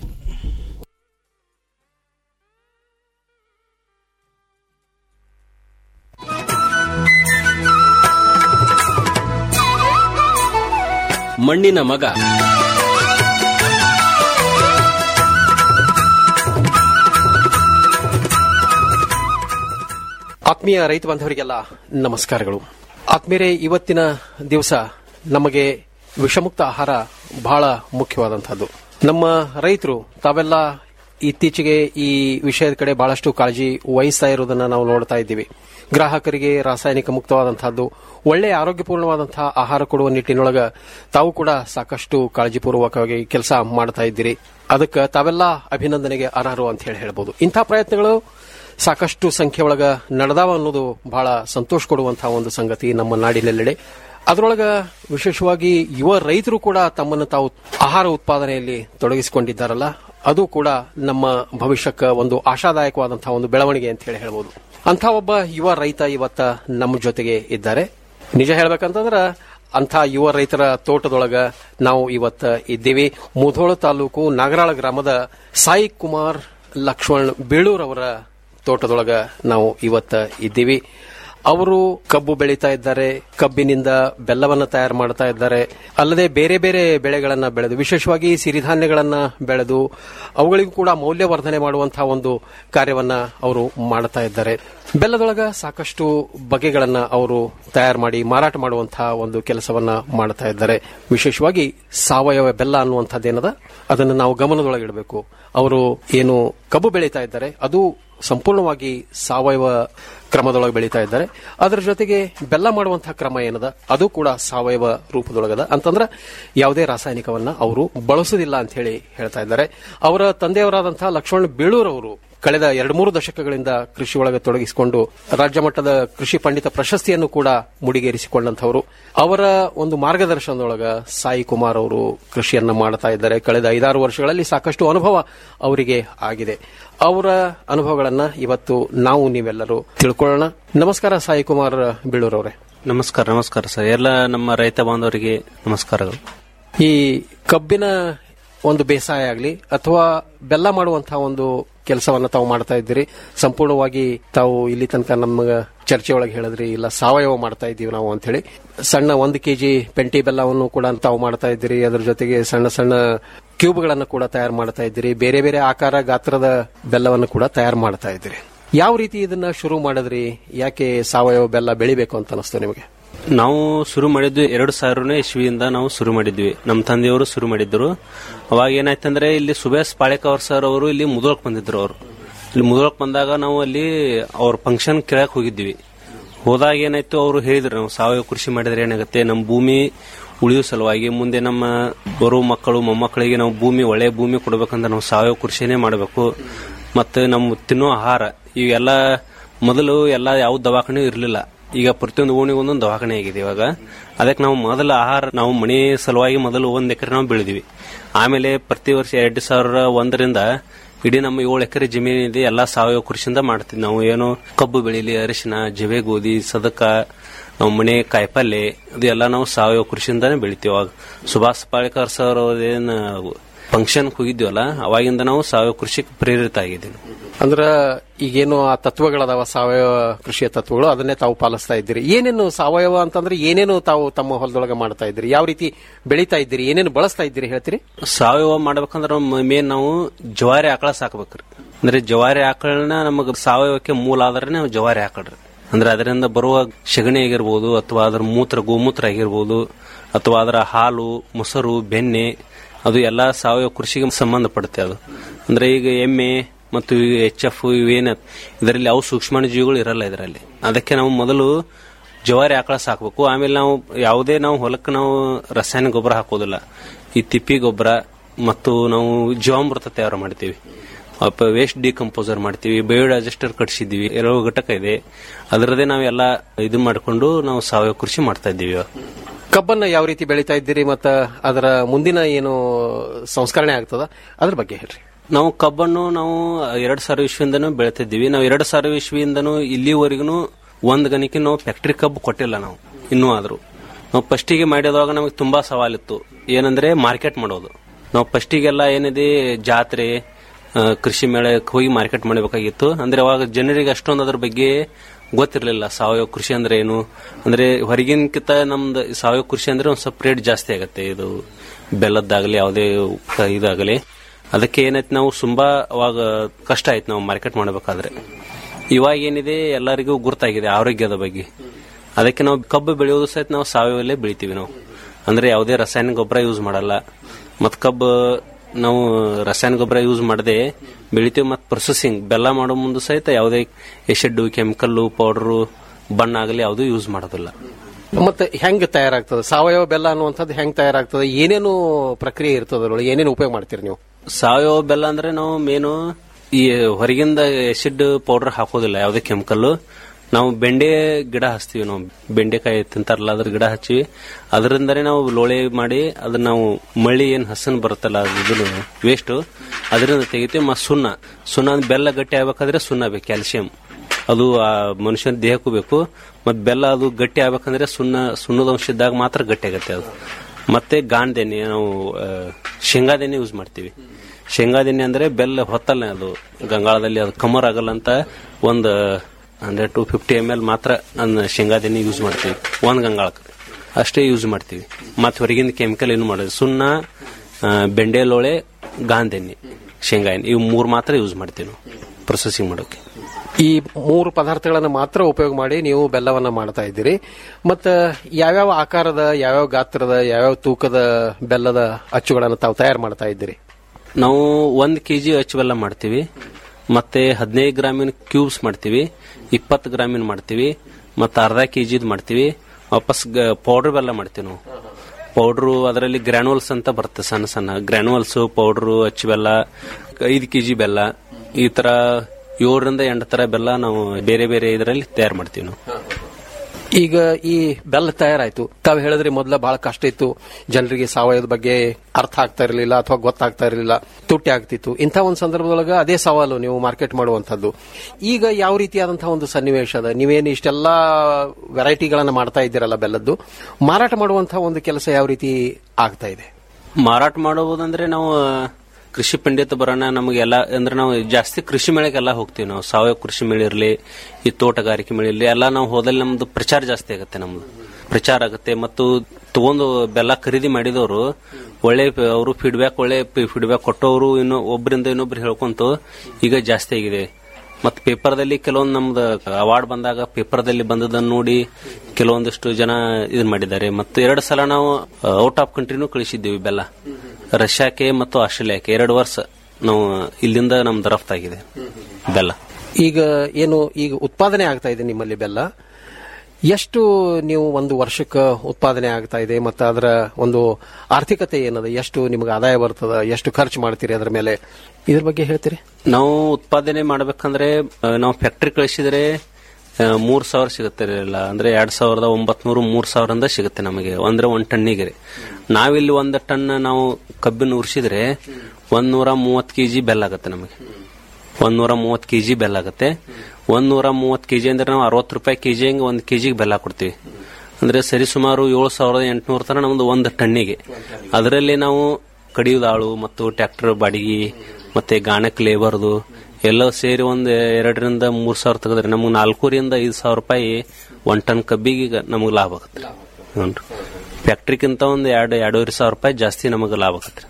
ಮಣ್ಣಿನ ಮಗ ಆತ್ಮೀಯ ರೈತ ಬಾಂಧವರಿಗೆಲ್ಲ ನಮಸ್ಕಾರಗಳು ಆತ್ಮೀಯರೇ ಇವತ್ತಿನ ದಿವಸ ನಮಗೆ ವಿಷಮುಕ್ತ ಆಹಾರ ಬಹಳ ಮುಖ್ಯವಾದಂತಹದ್ದು ನಮ್ಮ ರೈತರು ತಾವೆಲ್ಲ ಇತ್ತೀಚೆಗೆ ಈ ವಿಷಯದ ಕಡೆ ಬಹಳಷ್ಟು ಕಾಳಜಿ ವಹಿಸ್ತಾ ಇರೋದನ್ನ ನಾವು ನೋಡ್ತಾ ಇದ್ದೀವಿ ಗ್ರಾಹಕರಿಗೆ ರಾಸಾಯನಿಕ ಮುಕ್ತವಾದಂತಹದ್ದು ಒಳ್ಳೆ ಆರೋಗ್ಯಪೂರ್ಣವಾದಂತಹ ಆಹಾರ ಕೊಡುವ ನಿಟ್ಟಿನೊಳಗ ತಾವು ಕೂಡ ಸಾಕಷ್ಟು ಕಾಳಜಿಪೂರ್ವಕವಾಗಿ ಕೆಲಸ ಮಾಡ್ತಾ ಇದ್ದೀರಿ ಅದಕ್ಕೆ ತಾವೆಲ್ಲ ಅಭಿನಂದನೆಗೆ ಅರ್ಹರು ಅಂತ ಹೇಳಿ ಹೇಳ್ಬೋದು ಇಂಥ ಪ್ರಯತ್ನಗಳು ಸಾಕಷ್ಟು ಸಂಖ್ಯೆ ಒಳಗ ನಡೆದಾವ ಅನ್ನೋದು ಬಹಳ ಸಂತೋಷ ಕೊಡುವಂತಹ ಒಂದು ಸಂಗತಿ ನಮ್ಮ ನಾಡಿನೆಲ್ಲೆಡೆ ಅದರೊಳಗ ವಿಶೇಷವಾಗಿ ಯುವ ರೈತರು ಕೂಡ ತಮ್ಮನ್ನು ತಾವು ಆಹಾರ ಉತ್ಪಾದನೆಯಲ್ಲಿ ತೊಡಗಿಸಿಕೊಂಡಿದ್ದಾರಲ್ಲ ಅದು ಕೂಡ ನಮ್ಮ ಭವಿಷ್ಯಕ್ಕೆ ಒಂದು ಆಶಾದಾಯಕವಾದಂತಹ ಒಂದು ಬೆಳವಣಿಗೆ ಅಂತ ಹೇಳಿ ಹೇಳ್ಬೋದು ಅಂಥ ಒಬ್ಬ ಯುವ ರೈತ ಇವತ್ತ ನಮ್ಮ ಜೊತೆಗೆ ಇದ್ದಾರೆ ನಿಜ ಹೇಳ್ಬೇಕಂತಂದ್ರ ಅಂಥ ಯುವ ರೈತರ ತೋಟದೊಳಗ ನಾವು ಇವತ್ತ ಇದ್ದೀವಿ ಮುಧೋಳ ತಾಲೂಕು ನಾಗರಾಳ ಗ್ರಾಮದ ಸಾಯಿ ಕುಮಾರ್ ಲಕ್ಷ್ಮಣ್ ಬೇಳೂರ್ ಅವರ ತೋಟದೊಳಗ ನಾವು ಇವತ್ತ ಇದ್ದೀವಿ ಅವರು ಕಬ್ಬು ಬೆಳೀತಾ ಇದ್ದಾರೆ ಕಬ್ಬಿನಿಂದ ಬೆಲ್ಲವನ್ನ ತಯಾರು ಮಾಡ್ತಾ ಇದ್ದಾರೆ ಅಲ್ಲದೆ ಬೇರೆ ಬೇರೆ ಬೆಳೆಗಳನ್ನ ಬೆಳೆದು ವಿಶೇಷವಾಗಿ ಸಿರಿಧಾನ್ಯಗಳನ್ನ ಬೆಳೆದು ಅವುಗಳಿಗೂ ಕೂಡ ಮೌಲ್ಯವರ್ಧನೆ ಮಾಡುವಂತಹ ಒಂದು ಕಾರ್ಯವನ್ನ ಅವರು ಮಾಡ್ತಾ ಇದ್ದಾರೆ ಬೆಲ್ಲದೊಳಗ ಸಾಕಷ್ಟು ಬಗೆಗಳನ್ನ ಅವರು ತಯಾರು ಮಾಡಿ ಮಾರಾಟ ಮಾಡುವಂತಹ ಒಂದು ಕೆಲಸವನ್ನ ಮಾಡ್ತಾ ಇದ್ದಾರೆ ವಿಶೇಷವಾಗಿ ಸಾವಯವ ಬೆಲ್ಲ ಅನ್ನುವಂಥದ್ದೇನದ ಅದನ್ನು ನಾವು ಗಮನದೊಳಗಿಡಬೇಕು ಅವರು ಏನು ಕಬ್ಬು ಬೆಳೀತಾ ಇದ್ದಾರೆ ಅದು ಸಂಪೂರ್ಣವಾಗಿ ಸಾವಯವ ಕ್ರಮದೊಳಗೆ ಬೆಳೀತಾ ಇದ್ದಾರೆ ಅದರ ಜೊತೆಗೆ ಬೆಲ್ಲ ಮಾಡುವಂತಹ ಕ್ರಮ ಏನದ ಅದು ಕೂಡ ಸಾವಯವ ರೂಪದೊಳಗದ ಅಂತಂದ್ರೆ ಯಾವುದೇ ರಾಸಾಯನಿಕವನ್ನ ಅವರು ಬಳಸುವುದಿಲ್ಲ ಅಂತ ಹೇಳಿ ಹೇಳ್ತಾ ಇದ್ದಾರೆ ಅವರ ತಂದೆಯವರಾದಂತಹ ಲಕ್ಷ್ಮಣ್ ಬೇಳೂರ್ ಅವರು ಕಳೆದ ಎರಡು ಮೂರು ದಶಕಗಳಿಂದ ಕೃಷಿ ಒಳಗೆ ತೊಡಗಿಸಿಕೊಂಡು ರಾಜ್ಯ ಮಟ್ಟದ ಕೃಷಿ ಪಂಡಿತ ಪ್ರಶಸ್ತಿಯನ್ನು ಕೂಡ ಮುಡಿಗೇರಿಸಿಕೊಂಡಂತವರು ಅವರ ಒಂದು ಮಾರ್ಗದರ್ಶನದೊಳಗ ಸಾಯಿ ಕುಮಾರ್ ಅವರು ಕೃಷಿಯನ್ನ ಮಾಡ್ತಾ ಇದ್ದಾರೆ ಕಳೆದ ಐದಾರು ವರ್ಷಗಳಲ್ಲಿ ಸಾಕಷ್ಟು ಅನುಭವ ಅವರಿಗೆ ಆಗಿದೆ ಅವರ ಅನುಭವಗಳನ್ನ ಇವತ್ತು ನಾವು ನೀವೆಲ್ಲರೂ ತಿಳ್ಕೊಳ್ಳೋಣ ನಮಸ್ಕಾರ ಸಾಯಿ ಕುಮಾರ್ ಬೀಳೂರವರೇ ನಮಸ್ಕಾರ ನಮಸ್ಕಾರ ಸರ್ ಎಲ್ಲ ನಮ್ಮ ರೈತ ಬಾಂಧವರಿಗೆ ನಮಸ್ಕಾರಗಳು ಈ ಕಬ್ಬಿನ ಒಂದು ಬೇಸಾಯ ಆಗಲಿ ಅಥವಾ ಬೆಲ್ಲ ಮಾಡುವಂತಹ ಒಂದು ಕೆಲಸವನ್ನ ತಾವು ಮಾಡ್ತಾ ಇದ್ದೀರಿ ಸಂಪೂರ್ಣವಾಗಿ ತಾವು ಇಲ್ಲಿ ತನಕ ನಮ್ಮ ಚರ್ಚೆ ಒಳಗೆ ಹೇಳಿದ್ರಿ ಇಲ್ಲ ಸಾವಯವ ಮಾಡ್ತಾ ಇದ್ದೀವಿ ನಾವು ಅಂತ ಹೇಳಿ ಸಣ್ಣ ಒಂದು ಕೆಜಿ ಪೆಂಟಿ ಬೆಲ್ಲವನ್ನು ಕೂಡ ತಾವು ಮಾಡ್ತಾ ಇದ್ದೀರಿ ಅದ್ರ ಜೊತೆಗೆ ಸಣ್ಣ ಸಣ್ಣ ಕ್ಯೂಬ್ಗಳನ್ನು ಕೂಡ ತಯಾರು ಮಾಡ್ತಾ ಇದ್ದೀರಿ ಬೇರೆ ಬೇರೆ ಆಕಾರ ಗಾತ್ರದ ಬೆಲ್ಲವನ್ನು ಕೂಡ ತಯಾರು ಮಾಡ್ತಾ ಇದ್ದೀರಿ ಯಾವ ರೀತಿ ಇದನ್ನ ಶುರು ಮಾಡಿದ್ರಿ ಯಾಕೆ ಸಾವಯವ ಬೆಲ್ಲ ಬೆಳಿಬೇಕು ಅಂತ ಅನಿಸ್ತು ನಿಮಗೆ ನಾವು ಶುರು ಮಾಡಿದ್ವಿ ಎರಡು ಸಾವಿರನೇ ಇಸ್ವಿಯಿಂದ ನಾವು ಶುರು ಮಾಡಿದ್ವಿ ನಮ್ಮ ತಂದೆಯವರು ಶುರು ಮಾಡಿದ್ರು ಅವಾಗ ಏನಾಯ್ತಂದ್ರೆ ಇಲ್ಲಿ ಸುಬೇಶ್ ಪಾಳೇಕರ್ ಸರ್ ಅವರು ಇಲ್ಲಿ ಮುದೋಳಕ್ ಬಂದಿದ್ರು ಅವರು ಇಲ್ಲಿ ಮುದೋಳಕ್ ಬಂದಾಗ ನಾವು ಅಲ್ಲಿ ಅವ್ರ ಫಂಕ್ಷನ್ ಕೇಳಕ್ ಹೋಗಿದ್ವಿ ಹೋದಾಗ ಏನಾಯ್ತು ಅವರು ಹೇಳಿದ್ರು ನಾವು ಸಾವಯವ ಕೃಷಿ ಮಾಡಿದ್ರೆ ಏನಾಗುತ್ತೆ ನಮ್ಮ ಭೂಮಿ ಉಳಿಯೋ ಸಲುವಾಗಿ ಮುಂದೆ ನಮ್ಮ ಬರೋ ಮಕ್ಕಳು ಮೊಮ್ಮಕ್ಕಳಿಗೆ ನಾವು ಭೂಮಿ ಒಳ್ಳೆ ಭೂಮಿ ಕೊಡ್ಬೇಕಂದ್ರೆ ನಾವು ಸಾವಯವ ಕೃಷಿನೇ ಮಾಡಬೇಕು ಮತ್ತೆ ನಮ್ಮ ತಿನ್ನೋ ಆಹಾರ ಇವೆಲ್ಲ ಮೊದಲು ಎಲ್ಲ ಯಾವ ದವಾಖಾನೆ ಇರಲಿಲ್ಲ ಈಗ ಪ್ರತಿಯೊಂದು ಓಣಿಗೆ ಒಂದೊಂದು ದವಾಖಾನೆ ಆಗಿದೆ ಇವಾಗ ಅದಕ್ಕೆ ನಾವು ಮೊದಲ ಆಹಾರ ನಾವು ಮನೆ ಸಲುವಾಗಿ ಮೊದಲು ಒಂದ್ ಎಕರೆ ನಾವು ಬೆಳೆದಿವಿ ಆಮೇಲೆ ಪ್ರತಿ ವರ್ಷ ಎರಡ್ ಸಾವಿರ ಒಂದರಿಂದ ಇಡೀ ನಮ್ಮ ಏಳು ಎಕರೆ ಜಮೀನಿದೆ ಎಲ್ಲಾ ಸಾವಯವ ಕೃಷಿಯಿಂದ ಮಾಡ್ತಿದ್ವಿ ನಾವು ಏನು ಕಬ್ಬು ಬೆಳೀಲಿ ಅರಿಶಿನ ಜವೆ ಗೋಧಿ ಸದಕ ನಾವು ಮನೆ ಕಾಯಿಪಲ್ಲೆ ಅದು ಎಲ್ಲ ನಾವು ಸಾವಯವ ಕೃಷಿಯಿಂದಾನೇ ಬೆಳಿತೀವಿ ಅವಾಗ ಸುಭಾಷ್ ಪಾಳೇಕರ್ ಸರ್ ಅವ್ರದೇನು ಫಂಕ್ಷನ್ ಹೋಗಿದ್ವಲ್ಲ ಅವಾಗಿಂದ ನಾವು ಸಾವಯವ ಕೃಷಿಗೆ ಪ್ರೇರಿತ ಆಗಿದ್ದೀವಿ ಅಂದ್ರ ಈಗೇನು ಆ ತತ್ವಗಳದಾವ ಸಾವಯವ ಕೃಷಿಯ ತತ್ವಗಳು ಅದನ್ನೇ ತಾವು ಪಾಲಿಸ್ತಾ ಇದ್ದೀರಿ ಏನೇನು ಸಾವಯವ ಅಂತಂದ್ರೆ ಏನೇನು ತಾವು ತಮ್ಮ ಹೊಲದೊಳಗೆ ಮಾಡ್ತಾ ಇದ್ದೀರಿ ಯಾವ ರೀತಿ ಬೆಳೀತಾ ಇದ್ದೀರಿ ಏನೇನು ಬಳಸ್ತಾ ಇದ್ದೀರಿ ಹೇಳ್ತೀರಿ ಸಾವಯವ ಮಾಡ್ಬೇಕಂದ್ರ ಮೇನ್ ನಾವು ಜವಾರಿ ಆಕಳ ಸಾಕ್ಬೇಕ್ರಿ ಅಂದ್ರೆ ಜವಾರಿ ಆಕಳನ ನಮಗ ಸಾವಯವಕ್ಕೆ ಮೂಲ ಆದ್ರೆ ನಾವು ಜವಾರಿ ಆಕಳ್ರಿ ಅಂದ್ರೆ ಅದರಿಂದ ಬರುವ ಸಗಣಿ ಆಗಿರ್ಬೋದು ಅಥವಾ ಅದರ ಮೂತ್ರ ಗೋಮೂತ್ರ ಆಗಿರ್ಬೋದು ಅಥವಾ ಅದರ ಹಾಲು ಮೊಸರು ಬೆಣ್ಣೆ ಅದು ಎಲ್ಲ ಸಾವಯವ ಕೃಷಿಗೆ ಸಂಬಂಧಪಡುತ್ತೆ ಅದು ಅಂದ್ರೆ ಈಗ ಎಮ್ಮೆ ಮತ್ತು ಎಚ್ ಎಫ್ ಇವೇನ ಇದರಲ್ಲಿ ಅವು ಸೂಕ್ಷ್ಮಾಣು ಜೀವಿಗಳು ಇರಲ್ಲ ಇದರಲ್ಲಿ ಅದಕ್ಕೆ ನಾವು ಮೊದಲು ಜವಾರಿ ಆಕಳ ಸಾಕಬೇಕು ಆಮೇಲೆ ನಾವು ಯಾವುದೇ ನಾವು ಹೊಲಕ್ಕೆ ನಾವು ರಾಸಾಯನಿಕ ಗೊಬ್ಬರ ಹಾಕೋದಿಲ್ಲ ಈ ತಿಪ್ಪಿ ಗೊಬ್ಬರ ಮತ್ತು ನಾವು ಜೀವಾಮೃತ ತಯಾರು ಮಾಡ್ತೀವಿ ವೇಸ್ಟ್ ಡಿಕಂಪೋಸರ್ ಮಾಡ್ತೀವಿ ಬಯೋಡೈಜೆಸ್ಟರ್ ಕಟ್ಸಿದೀವಿ ಎರಡು ಘಟಕ ಇದೆ ಅದರದೇ ನಾವೆಲ್ಲ ಇದು ಮಾಡಿಕೊಂಡು ನಾವು ಸಾವಯವ ಕೃಷಿ ಮಾಡ್ತಾ ಇದ್ದೀವಿ ಇವಾಗ. ಕಬ್ಬನ್ನ ಯಾವ ರೀತಿ ಬೆಳೀತಾ ಇದ್ದೀರಿ ಮತ್ತ ಅದರ ಮುಂದಿನ ಏನು ಸಂಸ್ಕರಣೆ ಆಗ್ತದ ಅದ್ರ ಬಗ್ಗೆ ಹೇಳ್ರಿ ನಾವು ಕಬ್ಬನ್ನು ನಾವು ಎರಡ್ ಸಾವಿರ ಇಸ್ವಿಯಿಂದನೂ ಬೆಳೆತಿದ್ದೀವಿ ನಾವು ಎರಡ್ ಸಾವಿರ ಇಸ್ವಿಯಿಂದನೂ ಇಲ್ಲಿವರೆಗೂ ಒಂದ್ ಗಣಿಕೆ ನಾವು ಫ್ಯಾಕ್ಟರಿ ಕಬ್ಬು ಕೊಟ್ಟಿಲ್ಲ ನಾವು ಇನ್ನೂ ಆದ್ರೂ ನಾವು ಫಸ್ಟಿಗೆ ಮಾಡಿದಾಗ ನಮಗೆ ತುಂಬಾ ಸವಾಲಿತ್ತು ಏನಂದ್ರೆ ಮಾರ್ಕೆಟ್ ಮಾಡೋದು ನಾವು ಫಸ್ಟಿಗೆಲ್ಲ ಏನಿದೆ ಜಾತ್ರೆ ಆ, ಕೃಷಿ ಮೇಳಕ್ಕೆ ಹೋಗಿ ಮಾರ್ಕೆಟ್ ಮಾಡಬೇಕಾಗಿತ್ತು ಅಂದ್ರೆ ಅವಾಗ ಜನರಿಗೆ ಅಷ್ಟೊಂದು ಅದ್ರ ಬಗ್ಗೆ ಗೊತ್ತಿರಲಿಲ್ಲ ಸಾವಯವ ಕೃಷಿ ಅಂದ್ರೆ ಏನು ಅಂದ್ರೆ ಹೊರಗಿನಕಿಂತ ನಮ್ದು ಸಾವಯವ ಕೃಷಿ ಅಂದ್ರೆ ಒಂದು ಸ್ವಲ್ಪ ರೇಟ್ ಜಾಸ್ತಿ ಆಗುತ್ತೆ ಇದು ಬೆಲ್ಲದ್ದಾಗಲಿ ಯಾವುದೇ ಕ- ಇದಾಗಲಿ ಅದಕ್ಕೆ ಏನೈತೆ ನಾವು ತುಂಬಾ ಅವಾಗ ಕಷ್ಟ ಆಯ್ತು ನಾವು ಮಾರ್ಕೆಟ್ ಮಾಡಬೇಕಾದ್ರೆ ಇವಾಗ ಏನಿದೆ ಎಲ್ಲರಿಗೂ ಗುರ್ತಾಗಿದೆ ಆರೋಗ್ಯದ ಬಗ್ಗೆ ಅದಕ್ಕೆ ನಾವು ಕಬ್ಬು ಬೆಳೆಯೋದು ಸಹಿತ ನಾವು ಸಾವಯವಲ್ಲೇ ಬೆಳಿತೀವಿ ನಾವು ಅಂದ್ರೆ ಯಾವುದೇ ರಾಸಾಯನಿಕ ಗೊಬ್ಬರ ಯೂಸ್ ಮಾಡಲ್ಲ ಮತ್ ಕಬ್ಬು ನಾವು ರಾಸಾಯನಿಕ ಗೊಬ್ಬರ ಯೂಸ್ ಮಾಡದೆ ಬೆಳಿತೀವಿ ಮತ್ತು ಪ್ರೊಸೆಸಿಂಗ್ ಬೆಲ್ಲ ಮಾಡೋ ಮುಂದೆ ಸಹಿತ ಯಾವುದೇ ಎಸಿಡ್ ಕೆಮಿಕಲ್ಲು ಪೌಡರು ಬಣ್ಣ ಆಗಲಿ ಯಾವುದೂ ಯೂಸ್ ಮಾಡೋದಿಲ್ಲ ಮತ್ತೆ ಹೆಂಗ್ ತಯಾರಾಗ್ತದೆ ಸಾವಯವ ಬೆಲ್ಲ ಅನ್ನುವಂಥದ್ದು ಹೆಂಗ್ ತಯಾರಾಗ್ತದೆ ಏನೇನು ಪ್ರಕ್ರಿಯೆ ಇರ್ತದೆ ಅದ್ರೊಳಗೆ ಏನೇನು ಉಪಯೋಗ ಮಾಡ್ತೀರಿ ನೀವು ಸಾವಯವ ಬೆಲ್ಲ ಅಂದ್ರೆ ನಾವು ಮೇನು ಈ ಹೊರಗಿಂದ ಎಸಿಡ್ ಪೌಡರ್ ಹಾಕೋದಿಲ್ಲ ಯಾವುದೇ ಕೆಮಿಕಲ್ ನಾವು ಬೆಂಡೆ ಗಿಡ ಹಚ್ತೀವಿ ನಾವು ಬೆಂಡೆಕಾಯಿ ತಿಂತಾರಲ್ಲ ಅದ್ರ ಗಿಡ ಹಚ್ಚಿವಿ ಅದರಿಂದನೇ ನಾವು ಲೋಳೆ ಮಾಡಿ ಅದನ್ನ ನಾವು ಮಳಿ ಏನ್ ಹಸನ್ ಬರುತ್ತಲ್ಲ ಇದು ವೇಸ್ಟ್ ಅದರಿಂದ ತೆಗಿತೀವಿ ಮತ್ತು ಸುಣ್ಣ ಸುಣ್ಣ ಅಂದ್ರೆ ಬೆಲ್ಲ ಗಟ್ಟಿ ಆಗ್ಬೇಕಾದ್ರೆ ಸುಣ್ಣ ಬೇಕು ಕ್ಯಾಲ್ಸಿಯಂ ಅದು ಆ ಮನುಷ್ಯನ ದೇಹಕ್ಕೂ ಬೇಕು ಮತ್ತು ಬೆಲ್ಲ ಅದು ಗಟ್ಟಿ ಆಗ್ಬೇಕಂದ್ರೆ ಸುಣ್ಣ ಸುಣ್ಣದ ಅಂಶ ಇದ್ದಾಗ ಮಾತ್ರ ಗಟ್ಟಿ ಆಗತ್ತೆ ಅದು ಮತ್ತೆ ಗಾಂಧೆಣ್ಣೆ ನಾವು ಆ, ಶೇಂಗಾದೆಣ್ಣೆ ಯೂಸ್ ಮಾಡ್ತೀವಿ ಶೇಂಗಾದೆಣ್ಣೆ ಅಂದ್ರೆ ಬೆಲ್ಲ ಹೊತ್ತಲ್ಲ ಅದು ಗಂಗಾಳದಲ್ಲಿ ಅದು ಕಮರ್ ಆಗಲ್ಲ ಅಂತ ಒಂದು hundred to fifty M L ಮಾತ್ರ ಅದನ್ನ ಶೇಂಗಾದೆಣ್ಣೆ ಯೂಸ್ ಮಾಡ್ತೀವಿ ಒಂದು ಗಂಗಾಳಕ್ಕೆ ಅಷ್ಟೇ ಯೂಸ್ ಮಾಡ್ತೀವಿ ಮತ್ತೆ ಹೊರಗಿಂದ ಕೆಮಿಕಲ್ ಏನು ಮಾಡೋದು ಸುಣ್ಣ ಆ, ಬೆಂಡೆ ಲೋಳೆ ಗಾಂಧೆಣ್ಣೆ ಶೇಂಗಾ ಎಣ್ಣೆ ಇವು ಮೂರು ಮಾತ್ರ ಯೂಸ್ ಮಾಡ್ತೀವಿ ನಾವು ಪ್ರೊಸೆಸಿಂಗ್ ಮಾಡೋಕೆ ಈ ಮೂರು ಪದಾರ್ಥಗಳನ್ನು ಮಾತ್ರ ಉಪಯೋಗ ಮಾಡಿ ನೀವು ಬೆಲ್ಲವನ್ನ ಮಾಡ್ತಾ ಇದ್ದೀರಿ ಮತ್ತ ಯಾವ್ಯಾವ ಆಕಾರದ ಯಾವ್ಯಾವ ಗಾತ್ರದ ಯಾವ್ಯಾವ ತೂಕದ ಬೆಲ್ಲದ ಅಚ್ಚುಗಳನ್ನು ತಾವು ತಯಾರು ಮಾಡ್ತಾ ಇದ್ದೀರಿ ನಾವು ಒಂದ್ ಕೆಜಿ ಅಚ್ಚು ಬೆಲ್ಲ ಮಾಡ್ತೀವಿ ಮತ್ತೆ ಹದಿನೈದು ಗ್ರಾಮಿನ ಕ್ಯೂಬ್ಸ್ ಮಾಡ್ತೀವಿ ಇಪ್ಪತ್ತು ಗ್ರಾಮಿನ ಮಾಡ್ತೀವಿ ಮತ್ತೆ ಅರ್ಧ ಕೆಜಿದ್ ಮಾಡ್ತೀವಿ ವಾಪಸ್ ಪೌಡರ್ ಬೆಲ್ಲ ಮಾಡ್ತೀವಿ ನಾವು ಪೌಡ್ರು ಅದರಲ್ಲಿ ಗ್ರಾನುವಲ್ಸ್ ಅಂತ ಬರುತ್ತೆ ಸಣ್ಣ ಸಣ್ಣ ಗ್ರಾನುವಲ್ಸ್ ಪೌಡ್ರು ಅಚ್ಚು ಬೆಲ್ಲ ಐದು ಕೆಜಿ ಬೆಲ್ಲ ಈ ತರ ಏಳರಿಂದ ಎಂಟು ತರ ಬೆಲ್ಲ ನಾವು ಬೇರೆ ಬೇರೆ ಇದರಲ್ಲಿ ತಯಾರು ಮಾಡ್ತೀವಿ ನಾವು ಈಗ ಈ ಬೆಲ್ಲ ತಯಾರಾಯ್ತು ತಾವು ಹೇಳಿದ್ರಿ ಮೊದಲ ಬಹಳ ಕಷ್ಟ ಇತ್ತು ಜನರಿಗೆ ಸಾವಯವದ ಬಗ್ಗೆ ಅರ್ಥ ಆಗ್ತಾ ಇರಲಿಲ್ಲ ಅಥವಾ ಗೊತ್ತಾಗ್ತಾ ಇರಲಿಲ್ಲ ತುಟ್ಟಿ ಆಗ್ತಿತ್ತು ಇಂಥ ಒಂದು ಸಂದರ್ಭದೊಳಗ ಅದೇ ಸವಾಲು ನೀವು ಮಾರ್ಕೆಟ್ ಮಾಡುವಂತದ್ದು ಈಗ ಯಾವ ರೀತಿಯಾದಂತಹ ಒಂದು ಸನ್ನಿವೇಶ ಅದ ನೀವೇನು ಇಷ್ಟೆಲ್ಲ ವೆರೈಟಿಗಳನ್ನ ಮಾಡ್ತಾ ಇದ್ದೀರಲ್ಲ ಬೆಲ್ಲದ್ದು ಮಾರಾಟ ಮಾಡುವಂತಹ ಒಂದು ಕೆಲಸ ಯಾವ ರೀತಿ ಆಗ್ತಾ ಇದೆ ಮಾರಾಟ ಮಾಡಬಹುದಂದ್ರೆ ನಾವು ಕೃಷಿ ಪಂಡಿತ ಬರೋಣ ನಮಗೆಲ್ಲ ಅಂದ್ರೆ ನಾವು ಜಾಸ್ತಿ ಕೃಷಿ ಮೇಳಕ್ಕೆಲ್ಲ ಹೋಗ್ತೀವಿ ನಾವು ಸಾವಯವ ಕೃಷಿ ಮೇಳ ಇರಲಿ ಈ ತೋಟಗಾರಿಕೆ ಮೇಳ ಇರಲಿ ಎಲ್ಲ ನಾವು ಹೋದಲ್ಲಿ ನಮ್ದು ಪ್ರಚಾರ ಜಾಸ್ತಿ ಆಗುತ್ತೆ ನಮ್ದು ಪ್ರಚಾರ ಆಗುತ್ತೆ ಮತ್ತು ತಗೊಂಡು ಬೆಲ್ಲ ಖರೀದಿ ಮಾಡಿದವರು ಒಳ್ಳೆ ಅವರು ಫೀಡ್ಬ್ಯಾಕ್ ಒಳ್ಳೆ ಫೀಡ್ಬ್ಯಾಕ್ ಕೊಟ್ಟವರು ಇನ್ನು ಒಬ್ಬರಿಂದ ಇನ್ನೊಬ್ರು ಹೇಳ್ಕೊಂತು ಈಗ ಜಾಸ್ತಿ ಆಗಿದೆ ಮತ್ತು ಪೇಪರ್ದಲ್ಲಿ ಕೆಲವೊಂದು ನಮ್ದು ಅವಾರ್ಡ್ ಬಂದಾಗ ಪೇಪರ್ದಲ್ಲಿ ಬಂದದನ್ನು ನೋಡಿ ಕೆಲವೊಂದಿಷ್ಟು ಜನ ಇದನ್ ಮಾಡಿದ್ದಾರೆ ಮತ್ತು ಎರಡು ಸಲ ನಾವು ಔಟ್ ಆಫ್ ಕಂಟ್ರಿನೂ ಕಳಿಸಿದ್ದೀವಿ ಬೆಲ್ಲ ರಷ್ಯಾಕ್ಕೆ ಮತ್ತು ಆಸ್ಟ್ರೇಲಿಯಾಕ್ಕೆ ಎರಡು ವರ್ಷ ನಾವು ಇಲ್ಲಿಂದ ನಮ್ದು ರಫ್ತಾಗಿದೆ ಬೆಲ್ಲ ಈಗ ಏನು ಈಗ ಉತ್ಪಾದನೆ ಆಗ್ತಾ ಇದೆ ನಿಮ್ಮಲ್ಲಿ ಬೆಲ್ಲ ಎಷ್ಟು ನೀವು ಒಂದು ವರ್ಷಕ್ಕೆ ಉತ್ಪಾದನೆ ಆಗ್ತಾ ಇದೆ ಮತ್ತು ಅದರ ಒಂದು ಆರ್ಥಿಕತೆ ಏನದ ಎಷ್ಟು ನಿಮಗೆ ಆದಾಯ ಬರ್ತದ ಎಷ್ಟು ಖರ್ಚು ಮಾಡ್ತೀರಿ ಅದರ ಮೇಲೆ ಇದ್ರ ಬಗ್ಗೆ ಹೇಳ್ತೀರಿ ನಾವು ಉತ್ಪಾದನೆ ಮಾಡ್ಬೇಕಂದ್ರೆ ಆ, ನಾವು ಫ್ಯಾಕ್ಟ್ರಿ ಕಳಿಸಿದ್ರೆ ಆ, ಮೂರ್ ಸಾವಿರ ಸಿಗುತ್ತೆ ಇಲ್ಲ ಅಂದ್ರೆ ಎರಡ್ ಸಾವಿರದ ಒಂಬತ್ನೂರು ಮೂರ್ ಸಾವಿರದಿಂದ ಸಿಗುತ್ತೆ ನಮಗೆ ಅಂದ್ರೆ ಒಂದ್ ಟನ್ನಿಗೆ ರೀ. ನಾವಿಲ್ಲಿ ಒಂದ್ ಟನ್ ನಾವು ಕಬ್ಬಿನ ಉರ್ಸಿದ್ರೆ ಒಂದ್ ನೂರ ಮೂವತ್ ಕೆಜಿ ಬೆಲ್ಲ ಆಗುತ್ತೆ ನಮಗೆ ಒಂದ್ ನೂರ ಮೂವತ್ ಕೆಜಿ ಬೆಲ್ಲ ಆಗುತ್ತೆ ಒಂದ್ ನೂರ ಮೂವತ್ ಕೆಜಿ ಅಂದ್ರೆ ನಾವು ಅರವತ್ತು ರೂಪಾಯಿ ಕೆಜಿ ಹಂಗೆ ಒಂದ್ ಕೆಜಿಗೆ ಬೆಲ್ಲ ಕೊಡ್ತೀವಿ ಅಂದ್ರೆ ಸರಿ ಸುಮಾರು ಏಳು ಸಾವಿರದ ಎಂಟುನೂರ ತರ ನಮ್ದು ಒಂದು ಟನ್ನಿಗೆ ಅದರಲ್ಲಿ ನಾವು ಕಡಿಯುದಾಳು ಮತ್ತು ಟ್ರ್ಯಾಕ್ಟರ್ ಬಾಡಿಗೆ ಮತ್ತೆ ಗಾಣಕ್ ಲೇಬರ್ದು ಎಲ್ಲ ಸೇರಿ ಒಂದು ಎರಡರಿಂದ ಮೂರ್ ಸಾವಿರ ತೆಗೆದ್ರೆ ನಮ್ಗೆ ನಾಲ್ಕೂರಿಂದ ಐದು ಸಾವಿರ ರೂಪಾಯಿ ಒನ್ ಟನ್ ಕಬ್ಬಿಗೆ ನಮಗೆ ಲಾಭ ಆಗುತ್ತೆ ಹ್ಞೂ ಫ್ಯಾಕ್ಟ್ರಿಗಿಂತ ಒಂದು ಎರಡು ಎರಡೂವರೆ ಸಾವಿರ ರೂಪಾಯಿ ಜಾಸ್ತಿ ನಮಗೆ ಲಾಭ ಆಗುತ್ತೆ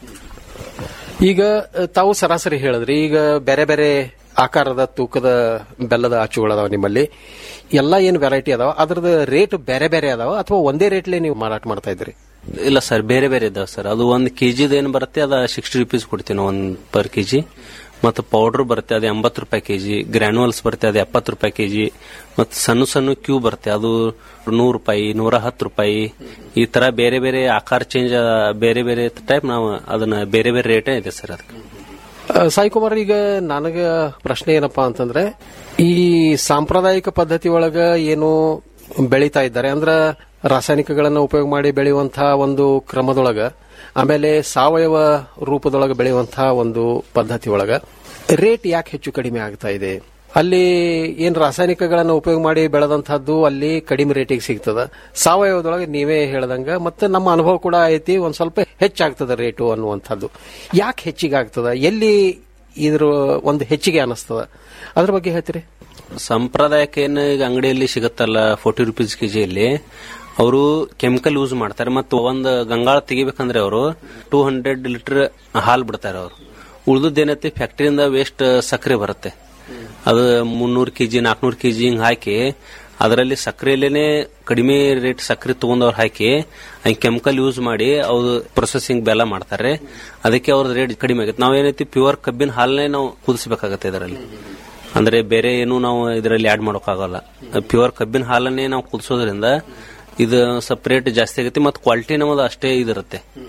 ಈಗ ಅ, ತಾವು ಸರಾಸರಿ ಹೇಳಿದ್ರಿ ಈಗ ಬೇರೆ ಬೇರೆ ಆಕಾರದ ತೂಕದ ಬೆಲ್ಲದ ಅಚ್ಚುಗಳದಾವ ನಿಮ್ಮಲ್ಲಿ ಎಲ್ಲ ಏನು ವೆರೈಟಿ ಅದಾವ ಅದ್ರದ್ದು ರೇಟ್ ಬೇರೆ ಬೇರೆ ಅದಾವ ಅಥವಾ ಒಂದೇ ರೇಟ್ಲೆ ನೀವು ಮಾರಾಟ ಮಾಡ್ತಾ ಇದ್ರಿ ಇಲ್ಲ ಸರ್ ಬೇರೆ ಬೇರೆ ಇದಾವೆ ಸರ್ ಅದು ಒಂದು ಕೆಜಿದ ಏನು ಬರುತ್ತೆ ಅದ ಸಿಕ್ಸ್ಟಿ ರುಪೀಸ್ ಕೊಡ್ತೀವಿ ನಾವು ಒಂದು ಪರ್ ಕೆಜಿ ಮತ್ತು ಪೌಡರ್ ಬರುತ್ತೆ ಅದು ಎಂಬತ್ತು ರೂಪಾಯಿ ಕೆಜಿ ಗ್ರಾನ್ಯುವಲ್ಸ್ ಬರುತ್ತೆ ಅದು ಎಪ್ಪತ್ತು ರೂಪಾಯಿ ಕೆಜಿ ಮತ್ತು ಸಣ್ಣ ಸಣ್ಣ ಕ್ಯೂ ಬರುತ್ತೆ ಅದು ನೂರು ರೂಪಾಯಿ ನೂರ ಹತ್ತು ರೂಪಾಯಿ ಈ ತರ ಬೇರೆ ಬೇರೆ ಆಕಾರ ಚೇಂಜ್ ಬೇರೆ ಬೇರೆ ಟೈಪ್ ನಾವು ಅದನ್ನ ಬೇರೆ ಬೇರೆ ರೇಟೇ ಇದೆ ಸರ್ ಅದಕ್ಕೆ ಅ, ಸಾಯಿ ಕುಮಾರ್ ಈಗ ನನಗ ಪ್ರಶ್ನೆ ಏನಪ್ಪಾ ಅಂತಂದ್ರೆ ಈ ಸಾಂಪ್ರದಾಯಿಕ ಪದ್ಧತಿ ಒಳಗ ಏನು ಬೆಳೀತಾ ಇದ್ದಾರೆ ಅಂದ್ರ ರಾಸಾಯನಿಕಗಳನ್ನ ಉಪಯೋಗ ಮಾಡಿ ಬೆಳೆಯುವಂತಹ ಒಂದು ಕ್ರಮದೊಳಗ ಆಮೇಲೆ ಸಾವಯವ ರೂಪದೊಳಗ ಬೆಳೆಯುವಂತಹ ಒಂದು ಪದ್ಧತಿ ಒಳಗ ರೇಟ್ ಯಾಕೆ ಹೆಚ್ಚು ಕಡಿಮೆ ಆಗ್ತಾ ಇದೆ ಅಲ್ಲಿ ಏನ್ ರಾಸಾಯನಿಕಗಳನ್ನ ಉಪಯೋಗ ಮಾಡಿ ಬೆಳೆದಂತಹದ್ದು ಅಲ್ಲಿ ಕಡಿಮೆ ರೇಟಿಗೆ ಸಿಗ್ತದ ಸಾವಯವದೊಳಗೆ ನೀವೇ ಹೇಳ್ದಂಗ ಮತ್ತೆ ನಮ್ಮ ಅನುಭವ ಕೂಡ ಐತಿ ಒಂದ್ ಸ್ವಲ್ಪ ಹೆಚ್ಚಾಗ್ತದ ರೇಟು ಅನ್ನುವಂಥದ್ದು ಯಾಕೆ ಹೆಚ್ಚಿಗೆ ಆಗ್ತದ ಎಲ್ಲಿ ಇದ್ರ ಒಂದು ಹೆಚ್ಚಿಗೆ ಅನಿಸ್ತದ ಅದ್ರ ಬಗ್ಗೆ ಹೇಳ್ತೀರಿ ಸಂಪ್ರದಾಯಕ್ಕೆ ಏನು ಈಗ ಅಂಗಡಿಯಲ್ಲಿ ಸಿಗುತ್ತಲ್ಲ ಫೋರ್ಟಿ ರುಪೀಸ್ ಕೆಜಿಯಲ್ಲಿ ಅವರು ಕೆಮಿಕಲ್ ಯೂಸ್ ಮಾಡ್ತಾರೆ ಮತ್ತು ಒಂದು ಗಂಗಾಳ ತೆಗಿಬೇಕಂದ್ರೆ ಅವರು ಟೂ ಹಂಡ್ರೆಡ್ ಲೀಟರ್ ಹಾಲು ಬಿಡ್ತಾರೆ ಅವರು ಉಳಿದದ್ದೇನೈತಿ ಫ್ಯಾಕ್ಟ್ರಿಯಿಂದ ವೇಸ್ಟ್ ಸಕ್ಕರೆ ಬರುತ್ತೆ ಅದು ಮುನ್ನೂರು ಕೆಜಿ ನಾಲ್ಕನೂರು ಕೆಜಿ ಹಿಂಗ್ ಹಾಕಿ ಅದರಲ್ಲಿ ಸಕ್ಕರೆಯಲ್ಲೇನೆ ಕಡಿಮೆ ರೇಟ್ ಸಕ್ಕರೆ ತಗೊಂಡವ್ರು ಹಾಕಿ ಹಂಗೆ ಕೆಮಿಕಲ್ ಯೂಸ್ ಮಾಡಿ ಅವ್ರು ಪ್ರೊಸೆಸಿಂಗ್ ಬೆಲ್ಲ ಮಾಡ್ತಾರೆ ಅದಕ್ಕೆ ಅವ್ರದ್ದು ರೇಟ್ ಕಡಿಮೆ ಆಗತ್ತೆ ನಾವೇನೈತಿ ಪ್ಯೂರ್ ಕಬ್ಬಿನ ಹಾಲನ್ನೇ ನಾವು ಕುದಿಸ್ಬೇಕಾಗತ್ತೆ ಇದರಲ್ಲಿ ಅಂದ್ರೆ ಬೇರೆ ಏನು ನಾವು ಇದರಲ್ಲಿ ಆಡ್ ಮಾಡೋಕ್ಕಾಗಲ್ಲ ಪ್ಯೂರ್ ಕಬ್ಬಿನ ಹಾಲನ್ನೇ ನಾವು ಕುದಿಸೋದ್ರಿಂದ ಇದು ಸ್ವಲ್ಪ ರೇಟ್ ಜಾಸ್ತಿ ಆಗುತ್ತೆ ಮತ್ತು ಕ್ವಾಲಿಟಿ ನಮ್ಮದು ಅಷ್ಟೇ ಇದಿರುತ್ತೆ